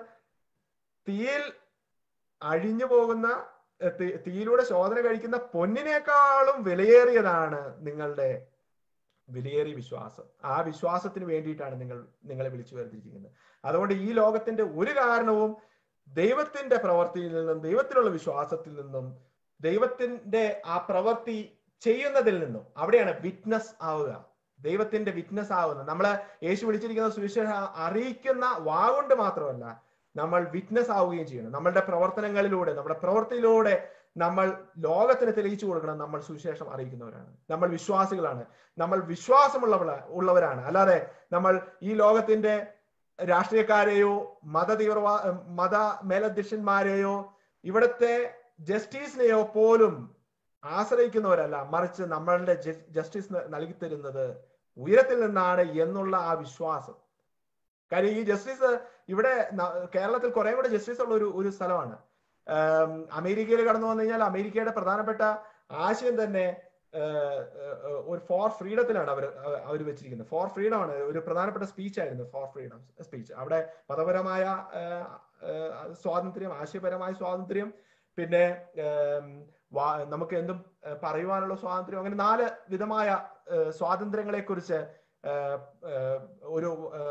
തീയിൽ അഴിഞ്ഞു പോകുന്ന ഏഹ് തീ- തീയിലൂടെ ശോധന കഴിക്കുന്ന പൊന്നിനേക്കാളും വിലയേറിയതാണ് നിങ്ങളുടെ വിലയേറിയ വിശ്വാസം ആ വിശ്വാസത്തിന് വേണ്ടിയിട്ടാണ് നിങ്ങൾ നിങ്ങളെ വിളിച്ചു വേർതിരിച്ചിരിക്കുന്നത് അതുകൊണ്ട് ഈ ലോകത്തിന്റെ ഒരു കാരണവും ദൈവത്തിന്റെ പ്രവൃത്തിയിൽ നിന്നും ദൈവത്തിലുള്ള വിശ്വാസത്തിൽ നിന്നും ദൈവത്തിന്റെ ആ പ്രവൃത്തി ചെയ്യുന്നതിൽ നിന്നും അവിടെയാണ് വിറ്റ്നസ് ആവുക ദൈവത്തിന്റെ വിറ്റ്നസ് ആവുന്നത് നമ്മള് യേശു വിളിച്ചിരിക്കുന്ന സുവിശേഷം അറിയിക്കുന്ന വാഗുകൊണ്ട് മാത്രമല്ല നമ്മൾ വിറ്റ്നസ് ആവുകയും ചെയ്യണം നമ്മളുടെ പ്രവർത്തനങ്ങളിലൂടെ നമ്മുടെ പ്രവൃത്തിയിലൂടെ നമ്മൾ ലോകത്തിന് തെളിയിച്ചു കൊടുക്കണം നമ്മൾ സുവിശേഷം അറിയിക്കുന്നവരാണ് നമ്മൾ വിശ്വാസികളാണ് നമ്മൾ വിശ്വാസമുള്ളവ ഉള്ളവരാണ് അല്ലാതെ നമ്മൾ ഈ ലോകത്തിന്റെ രാഷ്ട്രീയക്കാരെയോ മത തീവ്രവാ മത മേലധ്യക്ഷന്മാരെയോ ഇവിടുത്തെ ജസ്റ്റിസിനെയോ പോലും ആശ്രയിക്കുന്നവരല്ല മറിച്ച് നമ്മളുടെ ജസ്റ്റിസ് നൽകി തരുന്നത് ഉയരത്തിൽ നിന്നാണ് എന്നുള്ള ആ വിശ്വാസം കാര്യം ഈ ജസ്റ്റിസ് ഇവിടെ ന- കേരളത്തിൽ കുറെ കൂടെ ജസ്റ്റിസ് ഉള്ള ഒരു ഒരു സ്ഥലമാണ് ആം, അമേരിക്കയിൽ കടന്നു വന്നു കഴിഞ്ഞാൽ അമേരിക്കയുടെ പ്രധാനപ്പെട്ട ആശയം തന്നെ ഏഹ്, ഏഹ്, ഒരു ഫോർ ഫ്രീഡത്തിലാണ് അവർ അവർ വെച്ചിരിക്കുന്നത് ഫോർ ഫ്രീഡം ആണ് ഒരു പ്രധാനപ്പെട്ട സ്പീച്ച് ആയിരുന്നു ഫോർ ഫ്രീഡം സ്പീച്ച് അവിടെ മതപരമായ ഏഹ്, ഏഹ്, സ്വാതന്ത്ര്യം ആശയപരമായ സ്വാതന്ത്ര്യം പിന്നെ ഏം, വാ- നമുക്ക് എന്തും ഏഹ്, പറയുവാനുള്ള സ്വാതന്ത്ര്യം അങ്ങനെ നാല് വിധമായ സ്വാതന്ത്ര്യങ്ങളെ കുറിച്ച് ഒരു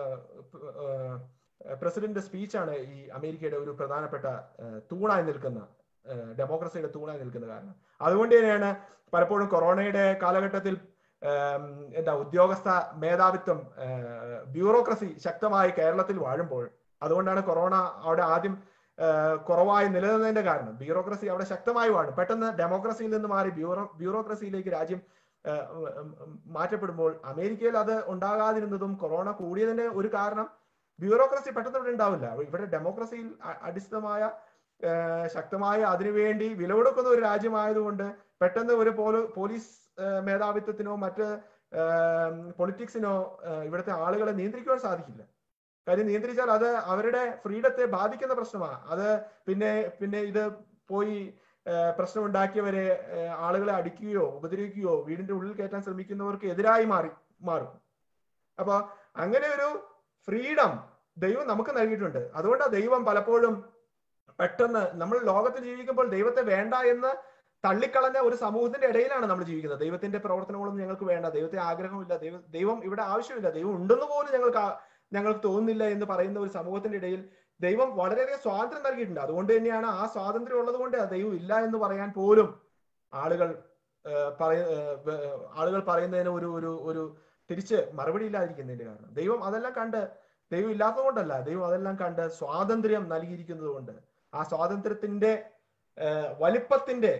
പ്രസിഡന്റ് സ്പീച്ചാണ് ഈ അമേരിക്കയുടെ ഒരു പ്രധാനപ്പെട്ട ഏഹ്, തൂണായി നിൽക്കുന്ന ഏഹ്, ഡെമോക്രസിയുടെ തൂണായി നിൽക്കുന്ന കാരണം അതുകൊണ്ട് തന്നെയാണ് പലപ്പോഴും കൊറോണയുടെ കാലഘട്ടത്തിൽ ഏം, എന്താ ഉദ്യോഗസ്ഥ മേധാവിത്വം ഏഹ്, ബ്യൂറോക്രസി ശക്തമായി കേരളത്തിൽ വാഴുമ്പോൾ അതുകൊണ്ടാണ് കൊറോണ അവിടെ ആദ്യം ഏഹ്, കുറവായി നിലനിന്നതിന്റെ കാരണം ബ്യൂറോക്രസി അവിടെ ശക്തമായി വാഴും പെട്ടെന്ന് ഡെമോക്രസിയിൽ നിന്ന് മാറി ബ്യൂറോ ബ്യൂറോക്രസിയിലേക്ക് രാജ്യം ഏഹ്, ഉം, ഉം, മാറ്റപ്പെടുമ്പോൾ അമേരിക്കയിൽ അത് ഉണ്ടാകാതിരുന്നതും കൊറോണ കൂടിയതിന്റെ ഒരു കാരണം ബ്യൂറോക്രസി പെട്ടെന്ന് ഇവിടെ ഉണ്ടാവില്ല ഇവിടെ ഡെമോക്രസിയിൽ അ- അടിസ്ഥിതമായ ഏഹ്, ശക്തമായ അതിനുവേണ്ടി വില കൊടുക്കുന്ന ഒരു രാജ്യമായതുകൊണ്ട് പെട്ടെന്ന് ഒരു പോലീ- പോലീസ് ഏഹ്, മേധാവിത്വത്തിനോ മറ്റ് പൊളിറ്റിക്സിനോ ഇവിടുത്തെ ആളുകളെ നിയന്ത്രിക്കുവാൻ സാധിക്കില്ല കാര്യം നിയന്ത്രിച്ചാൽ അത് അവരുടെ ഫ്രീഡത്തെ ബാധിക്കുന്ന പ്രശ്നമാണ് അത് പിന്നെ പിന്നെ ഇത് പോയി ഏഹ്, പ്രശ്നമുണ്ടാക്കിയവരെ ഏഹ്, ആളുകളെ അടിക്കുകയോ ഉപദ്രവിക്കുകയോ വീടിന്റെ ഉള്ളിൽ കയറ്റാൻ ശ്രമിക്കുന്നവർക്ക് എതിരായി മാറി മാറും അപ്പൊ അങ്ങനെ ഒരു ഫ്രീഡം ദൈവം നമുക്ക് നൽകിയിട്ടുണ്ട് അതുകൊണ്ടാണ് ദൈവം പലപ്പോഴും പെട്ടെന്ന് നമ്മൾ ലോകത്തിൽ ജീവിക്കുമ്പോൾ ദൈവത്തെ വേണ്ട എന്ന് തള്ളിക്കളഞ്ഞ ഒരു സമൂഹത്തിന്റെ ഇടയിലാണ് നമ്മൾ ജീവിക്കുന്നത് ദൈവത്തിന്റെ പ്രവർത്തനങ്ങളൊന്നും ഞങ്ങൾക്ക് വേണ്ട ദൈവത്തെ ആഗ്രഹമില്ല ദൈവം ദൈവം ഇവിടെ ആവശ്യമില്ല ദൈവം ഉണ്ടെന്ന് പോലും ഞങ്ങൾക്ക് ആ- ഞങ്ങൾക്ക് തോന്നുന്നില്ല എന്ന് പറയുന്ന ഒരു സമൂഹത്തിന്റെ ഇടയിൽ ദൈവം വളരെയധികം സ്വാതന്ത്ര്യം നൽകിയിട്ടുണ്ട് അതുകൊണ്ട് തന്നെയാണ് ആ സ്വാതന്ത്ര്യം ഉള്ളത് കൊണ്ട് ദൈവം ഇല്ല എന്ന് പറയാൻ പോലും ആളുകൾ ഏഹ്, പറയ ഏഹ്, വേ- ആളുകൾ പറയുന്നതിന് ഒരു ഒരു ഒരു തിരിച്ച് മറുപടി ഇല്ലാതിരിക്കുന്നതിന്റെ കാരണം ദൈവം അതെല്ലാം കണ്ട് ദൈവം ഇല്ലാത്തത് കൊണ്ടല്ല ദൈവം അതെല്ലാം കണ്ട് സ്വാതന്ത്ര്യം നൽകിയിരിക്കുന്നത് കൊണ്ട് ആ സ്വാതന്ത്ര്യത്തിന്റെ ഏഹ്, വലിപ്പത്തിന്റെ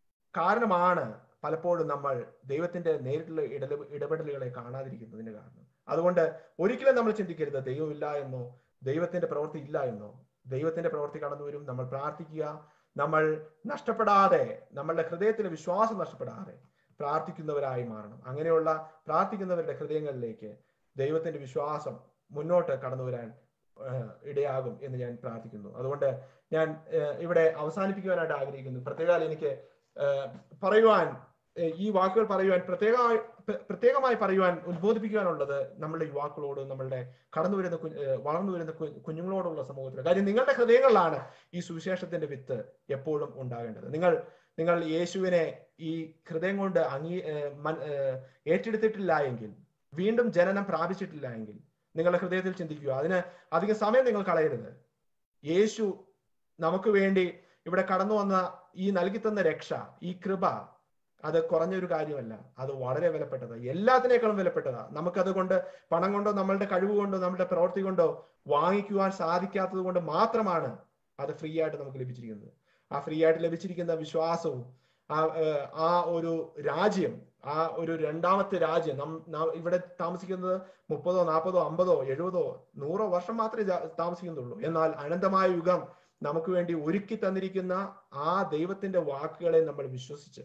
കാരണമാണ് പലപ്പോഴും നമ്മൾ ദൈവത്തിന്റെ നേരിട്ടുള്ള ഇടല ഇടപെടലുകളെ കാണാതിരിക്കുന്നതിന്റെ കാരണം അതുകൊണ്ട് ഒരിക്കലും നമ്മൾ ചിന്തിക്കരുത് ദൈവമില്ല എന്നോ ദൈവത്തിന്റെ പ്രവൃത്തി ഇല്ല എന്നോ ദൈവത്തിന്റെ പ്രവൃത്തി കടന്നു വരും നമ്മൾ പ്രാർത്ഥിക്കുക നമ്മൾ നഷ്ടപ്പെടാതെ നമ്മളുടെ ഹൃദയത്തിലെ വിശ്വാസം നഷ്ടപ്പെടാതെ പ്രാർത്ഥിക്കുന്നവരായി മാറണം അങ്ങനെയുള്ള പ്രാർത്ഥിക്കുന്നവരുടെ ഹൃദയങ്ങളിലേക്ക് ദൈവത്തിന്റെ വിശ്വാസം മുന്നോട്ട് കടന്നു വരാൻ ഏഹ്, ഇടയാകും എന്ന് ഞാൻ പ്രാർത്ഥിക്കുന്നു അതുകൊണ്ട് ഞാൻ ഏഹ്, ഇവിടെ അവസാനിപ്പിക്കുവാനായിട്ട് ആഗ്രഹിക്കുന്നു പ്രത്യേകാൽ എനിക്ക് ഏഹ്, പറയുവാൻ ഏഹ്, ഈ വാക്കുകൾ പറയുവാൻ പ്രത്യേകമായി പ്ര- പ്രത്യേകമായി പറയുവാൻ ഉദ്ബോധിപ്പിക്കുവാനുള്ളത് നമ്മളുടെ യുവാക്കളോട് നമ്മളുടെ കടന്നു വരുന്ന കു- ഏഹ്, വളർന്നു വരുന്ന കു- കുഞ്ഞുങ്ങളോടുള്ള സമൂഹത്തിൽ കാര്യം നിങ്ങളുടെ ഹൃദയങ്ങളിലാണ് ഈ സുവിശേഷത്തിന്റെ വിത്ത് എപ്പോഴും ഉണ്ടാകേണ്ടത് നിങ്ങൾ നിങ്ങൾ യേശുവിനെ ഈ ഹൃദയം കൊണ്ട് അംഗീ ഏഹ്, മൻ- ഏഹ്, ഏറ്റെടുത്തിട്ടില്ല എങ്കിൽ വീണ്ടും ജനനം പ്രാപിച്ചിട്ടില്ല എങ്കിൽ നിങ്ങളുടെ ഹൃദയത്തിൽ ചിന്തിക്കുക അതിന് അധികം സമയം നിങ്ങൾ കളയരുത് യേശു നമുക്ക് വേണ്ടി ഇവിടെ കടന്നു വന്ന ഈ നൽകി തന്ന രക്ഷ ഈ കൃപ അത് കുറഞ്ഞൊരു കാര്യമല്ല അത് വളരെ വിലപ്പെട്ടതാ എല്ലാത്തിനേക്കാളും വിലപ്പെട്ടതാ നമുക്കത് കൊണ്ട് പണം കൊണ്ടോ നമ്മളുടെ കഴിവ് കൊണ്ടോ നമ്മളുടെ പ്രവൃത്തി കൊണ്ടോ വാങ്ങിക്കുവാൻ സാധിക്കാത്തത് കൊണ്ട് മാത്രമാണ് അത് ഫ്രീ ആയിട്ട് നമുക്ക് ലഭിച്ചിരിക്കുന്നത് ആ ഫ്രീ ആയിട്ട് ലഭിച്ചിരിക്കുന്ന വിശ്വാസവും ആ ഏഹ്, ആ ഒരു രാജ്യം ആ ഒരു രണ്ടാമത്തെ രാജ്യം നം- ന- ഇവിടെ താമസിക്കുന്നത് മുപ്പതോ നാൽപ്പതോ അമ്പതോ എഴുപതോ നൂറോ വർഷം മാത്രമേ ജാ- താമസിക്കുന്നുള്ളൂ എന്നാൽ അനന്തമായ യുഗം നമുക്ക് വേണ്ടി ഒരുക്കി തന്നിരിക്കുന്ന ആ ദൈവത്തിന്റെ വാക്കുകളെ നമ്മൾ വിശ്വസിച്ച്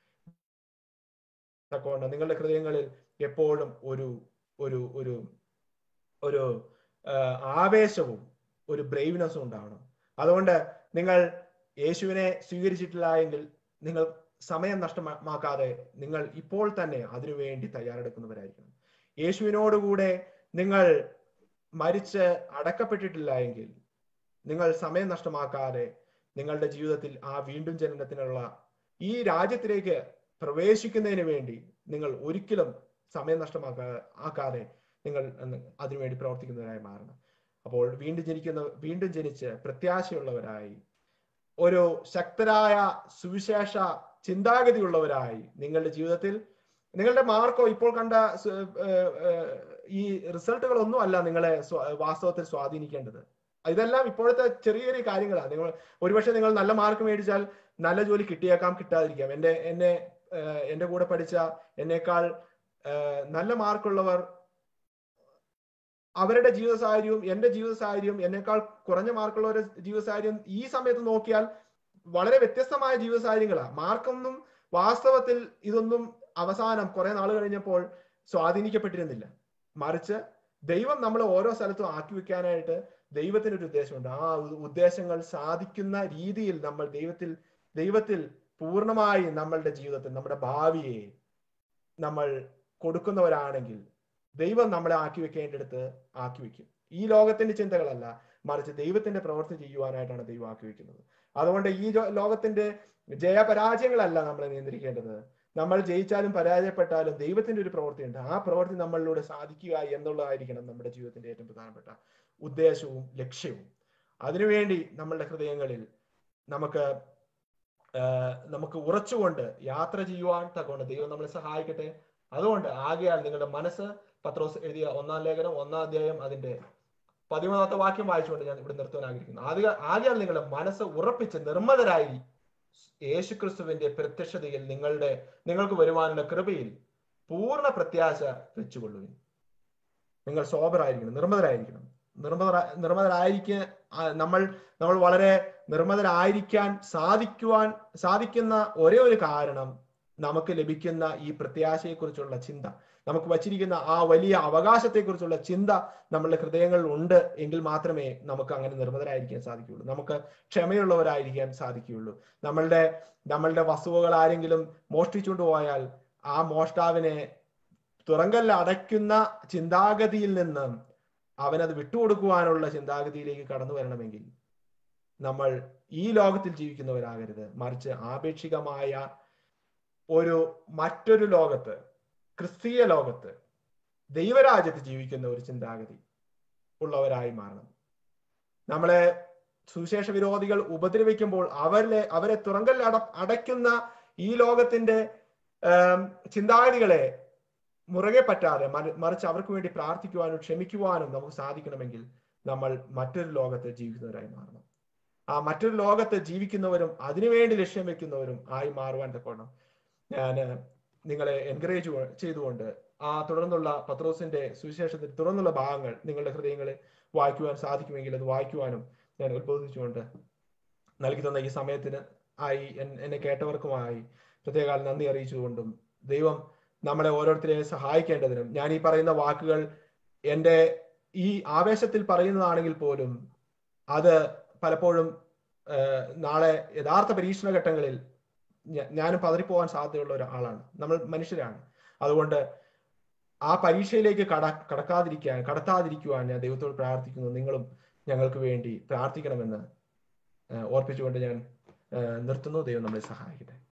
തക്കവണ്ണം നിങ്ങളുടെ ഹൃദയങ്ങളിൽ എപ്പോഴും ഒരു ഒരു ഒരു ഒരു ആ, ആവേശവും ഒരു ബ്രേവ്നെസ്സും ഉണ്ടാവണം അതുകൊണ്ട് നിങ്ങൾ യേശുവിനെ സ്വീകരിച്ചിട്ടില്ല എങ്കിൽ നിങ്ങൾ സമയം നഷ്ടമാക്കാതെ നിങ്ങൾ ഇപ്പോൾ തന്നെ അതിനുവേണ്ടി തയ്യാറെടുക്കുന്നവരായിരിക്കണം യേശുവിനോടുകൂടെ നിങ്ങൾ മരിച്ച് അടക്കപ്പെട്ടിട്ടില്ല എങ്കിൽ നിങ്ങൾ സമയം നഷ്ടമാക്കാതെ നിങ്ങളുടെ ജീവിതത്തിൽ ആ വീണ്ടും ജനനത്തിനുള്ള ഈ രാജ്യത്തിലേക്ക് പ്രവേശിക്കുന്നതിന് വേണ്ടി നിങ്ങൾ ഒരിക്കലും സമയം നഷ്ടമാക്കാ ആക്കാതെ നിങ്ങൾ അന്ന് അതിനുവേണ്ടി പ്രവർത്തിക്കുന്നവരായി മാറണം അപ്പോൾ വീണ്ടും ജനിക്കുന്ന വീണ്ടും ജനിച്ച് പ്രത്യാശയുള്ളവരായി ഒരു ശക്തരായ സുവിശേഷ ചിന്താഗതിയുള്ളവരായി നിങ്ങളുടെ ജീവിതത്തിൽ നിങ്ങളുടെ മാർക്കോ ഇപ്പോൾ കണ്ട സ- ഏർ, ഏർ, ഈ റിസൾട്ടുകളൊന്നും അല്ല നിങ്ങളെ സ്വ- വാസ്തവത്തിൽ സ്വാധീനിക്കേണ്ടത് ഇതെല്ലാം ഇപ്പോഴത്തെ ചെറിയ ചെറിയ കാര്യങ്ങളാണ് നിങ്ങൾ ഒരുപക്ഷെ നിങ്ങൾ നല്ല മാർക്ക് മേടിച്ചാൽ നല്ല ജോലി കിട്ടിയേക്കാം കിട്ടാതിരിക്കാം എന്റെ എന്നെ ഏർ, എന്റെ കൂടെ പഠിച്ച എന്നേക്കാൾ ഏർ, നല്ല മാർക്കുള്ളവർ അവരുടെ ജീവിത സാഹചര്യവും എന്റെ ജീവിത സാഹചര്യവും എന്നേക്കാൾ കുറഞ്ഞ മാർക്കുള്ളവരുടെ ജീവിത സാഹചര്യം ഈ സമയത്ത് നോക്കിയാൽ വളരെ വ്യത്യസ്തമായ ജീവിത സാഹചര്യങ്ങളാണ് മാർക്കൊന്നും വാസ്തവത്തിൽ ഇതൊന്നും അവസാനം കുറെ നാൾ കഴിഞ്ഞപ്പോൾ സ്വാധീനിക്കപ്പെട്ടിരുന്നില്ല മറിച്ച് ദൈവം നമ്മളെ ഓരോ സ്ഥലത്തും ആക്കി വെക്കാനായിട്ട് ദൈവത്തിന് ഒരു ഉദ്ദേശമുണ്ട് ആ ഉ- ഉദ്ദേശങ്ങൾ സാധിക്കുന്ന രീതിയിൽ നമ്മൾ ദൈവത്തിൽ ദൈവത്തിൽ പൂർണ്ണമായി നമ്മളുടെ ജീവിതത്തിൽ നമ്മുടെ ഭാവിയെ നമ്മൾ കൊടുക്കുന്നവരാണെങ്കിൽ ദൈവം നമ്മളെ ആക്കി വെക്കേണ്ടടുത്ത് ആക്കി വെക്കും ഈ ലോകത്തിന്റെ ചിന്തകളല്ല മറിച്ച് ദൈവത്തിന്റെ പ്രവൃത്തി ചെയ്യുവാനായിട്ടാണ് ദൈവം ആക്കി വെക്കുന്നത് അതുകൊണ്ട് ഈ ജോ- ലോകത്തിന്റെ ജയപരാജയങ്ങളല്ല നമ്മളെ നിയന്ത്രിക്കേണ്ടത് നമ്മൾ ജയിച്ചാലും പരാജയപ്പെട്ടാലും ദൈവത്തിന്റെ ഒരു പ്രവൃത്തിയുണ്ട് ആ പ്രവൃത്തി നമ്മളിലൂടെ സാധിക്കുക എന്നുള്ളതായിരിക്കണം നമ്മുടെ ജീവിതത്തിന്റെ ഏറ്റവും പ്രധാനപ്പെട്ട ഉദ്ദേശവും ലക്ഷ്യവും അതിനുവേണ്ടി നമ്മളുടെ ഹൃദയങ്ങളിൽ നമുക്ക് ആഹ് നമുക്ക് ഉറച്ചുകൊണ്ട് യാത്ര ചെയ്യുവാൻ തക്കോണ്ട് ദൈവം നമ്മളെ സഹായിക്കട്ടെ അതുകൊണ്ട് ആകയാൽ നിങ്ങളുടെ മനസ്സ് പത്രോസ് എഴുതിയ ഒന്നാം ലേഖനം ഒന്നാം അധ്യായം അതിന്റെ പതിമൂന്നാമത്തെ വാക്യം വായിച്ചുകൊണ്ട് ഞാൻ ഇവിടെ നിർത്താൻ ആഗ്രഹിക്കുന്നു ആദ്യ ആകയാൽ നിങ്ങളുടെ മനസ്സ് ഉറപ്പിച്ച് നിർമ്മതരായി യേശുക്രിസ്തുവിന്റെ പ്രത്യക്ഷതയിൽ നിങ്ങളുടെ നിങ്ങൾക്ക് വരുവാനുള്ള കൃപയിൽ പൂർണ്ണ പ്രത്യാശ വെച്ചുകൊള്ളുവിൻ നിങ്ങൾ സോബറായിരിക്കണം നിർമ്മതരായിരിക്കണം നിർമ്മത നിർമ്മതരായിരിക്കുക നമ്മൾ നമ്മൾ വളരെ നിർമ്മതരായിരിക്കാൻ സാധിക്കുവാൻ സാധിക്കുന്ന ഒരേ ഒരു കാരണം നമുക്ക് ലഭിക്കുന്ന ഈ പ്രത്യാശയെക്കുറിച്ചുള്ള ചിന്ത നമുക്ക് വച്ചിരിക്കുന്ന ആ വലിയ അവകാശത്തെക്കുറിച്ചുള്ള ചിന്ത നമ്മളുടെ ഹൃദയങ്ങളിൽ ഉണ്ട് എങ്കിൽ മാത്രമേ നമുക്ക് അങ്ങനെ നിർമ്മതരായിരിക്കാൻ സാധിക്കുകയുള്ളൂ നമുക്ക് ക്ഷമയുള്ളവരായിരിക്കാൻ സാധിക്കുകയുള്ളൂ നമ്മളുടെ നമ്മളുടെ വസ്തുവകൾ ആരെങ്കിലും മോഷ്ടിച്ചുകൊണ്ട് പോയാൽ ആ മോഷ്ടാവിനെ തുറങ്കല്ല അടയ്ക്കുന്ന ചിന്താഗതിയിൽ നിന്ന് അവനത് വിട്ടുകൊടുക്കുവാനുള്ള ചിന്താഗതിയിലേക്ക് കടന്നു വരണമെങ്കിൽ നമ്മൾ ഈ ലോകത്തിൽ ജീവിക്കുന്നവരാകരുത് മറിച്ച് ആപേക്ഷികമായ ഒരു മറ്റൊരു ലോകത്ത് ക്രിസ്തീയ ലോകത്ത് ദൈവരാജ്യത്ത് ജീവിക്കുന്ന ഒരു ചിന്താഗതി ഉള്ളവരായി മാറണം നമ്മളെ സുവിശേഷ വിരോധികൾ ഉപദ്രവിക്കുമ്പോൾ അവരിലെ അവരെ തുറങ്കൽ അട അടയ്ക്കുന്ന ഈ ലോകത്തിന്റെ ആം, ചിന്താഗതികളെ മുറുകെ പറ്റാതെ മറി- മറിച്ച് അവർക്ക് വേണ്ടി പ്രാർത്ഥിക്കുവാനും ക്ഷമിക്കുവാനും നമുക്ക് സാധിക്കണമെങ്കിൽ നമ്മൾ മറ്റൊരു ലോകത്ത് ജീവിക്കുന്നവരായി മാറണം ആ മറ്റൊരു ലോകത്ത് ജീവിക്കുന്നവരും അതിനുവേണ്ടി ലക്ഷ്യം വെക്കുന്നവരും ആയി മാറുവാൻ തക്കോണം ഞാൻ നിങ്ങളെ എൻകറേജ് ചെയ്തുകൊണ്ട് ആ തുടർന്നുള്ള പത്രോസിന്റെ സുവിശേഷത്തിൽ തുടർന്നുള്ള ഭാഗങ്ങൾ നിങ്ങളുടെ ഹൃദയങ്ങളിൽ വായിക്കുവാൻ സാധിക്കുമെങ്കിൽ അത് വായിക്കുവാനും ഞാൻ ഉത്ബോധിച്ചുകൊണ്ട് നൽകി തന്ന ഈ സമയത്തിന് ആയി എൻ- എന്നെ കേട്ടവർക്കുമായി പ്രത്യേക നന്ദി അറിയിച്ചുകൊണ്ടും ദൈവം നമ്മളെ ഓരോരുത്തരെയും സഹായിക്കേണ്ടതിനും ഞാൻ ഈ പറയുന്ന വാക്കുകൾ എൻ്റെ ഈ ആവേശത്തിൽ പറയുന്നതാണെങ്കിൽ പോലും അത് പലപ്പോഴും ആ, നാളെ യഥാർത്ഥ പരീക്ഷണ ഘട്ടങ്ങളിൽ ഞ- ഞാനും പതറിപ്പോവാൻ സാധ്യതയുള്ള ഒരാളാണ് നമ്മൾ മനുഷ്യരാണ് അതുകൊണ്ട് ആ പരീക്ഷയിലേക്ക് കട കടക്കാതിരിക്കാൻ കടത്താതിരിക്കുവാൻ ഞാൻ ദൈവത്തോട് പ്രാർത്ഥിക്കുന്നു നിങ്ങളും ഞങ്ങൾക്ക് വേണ്ടി പ്രാർത്ഥിക്കണമെന്ന് ആ, ഓർപ്പിച്ചുകൊണ്ട് ഞാൻ ആ, നിർത്തുന്നു ദൈവം നമ്മളെ സഹായിക്കട്ടെ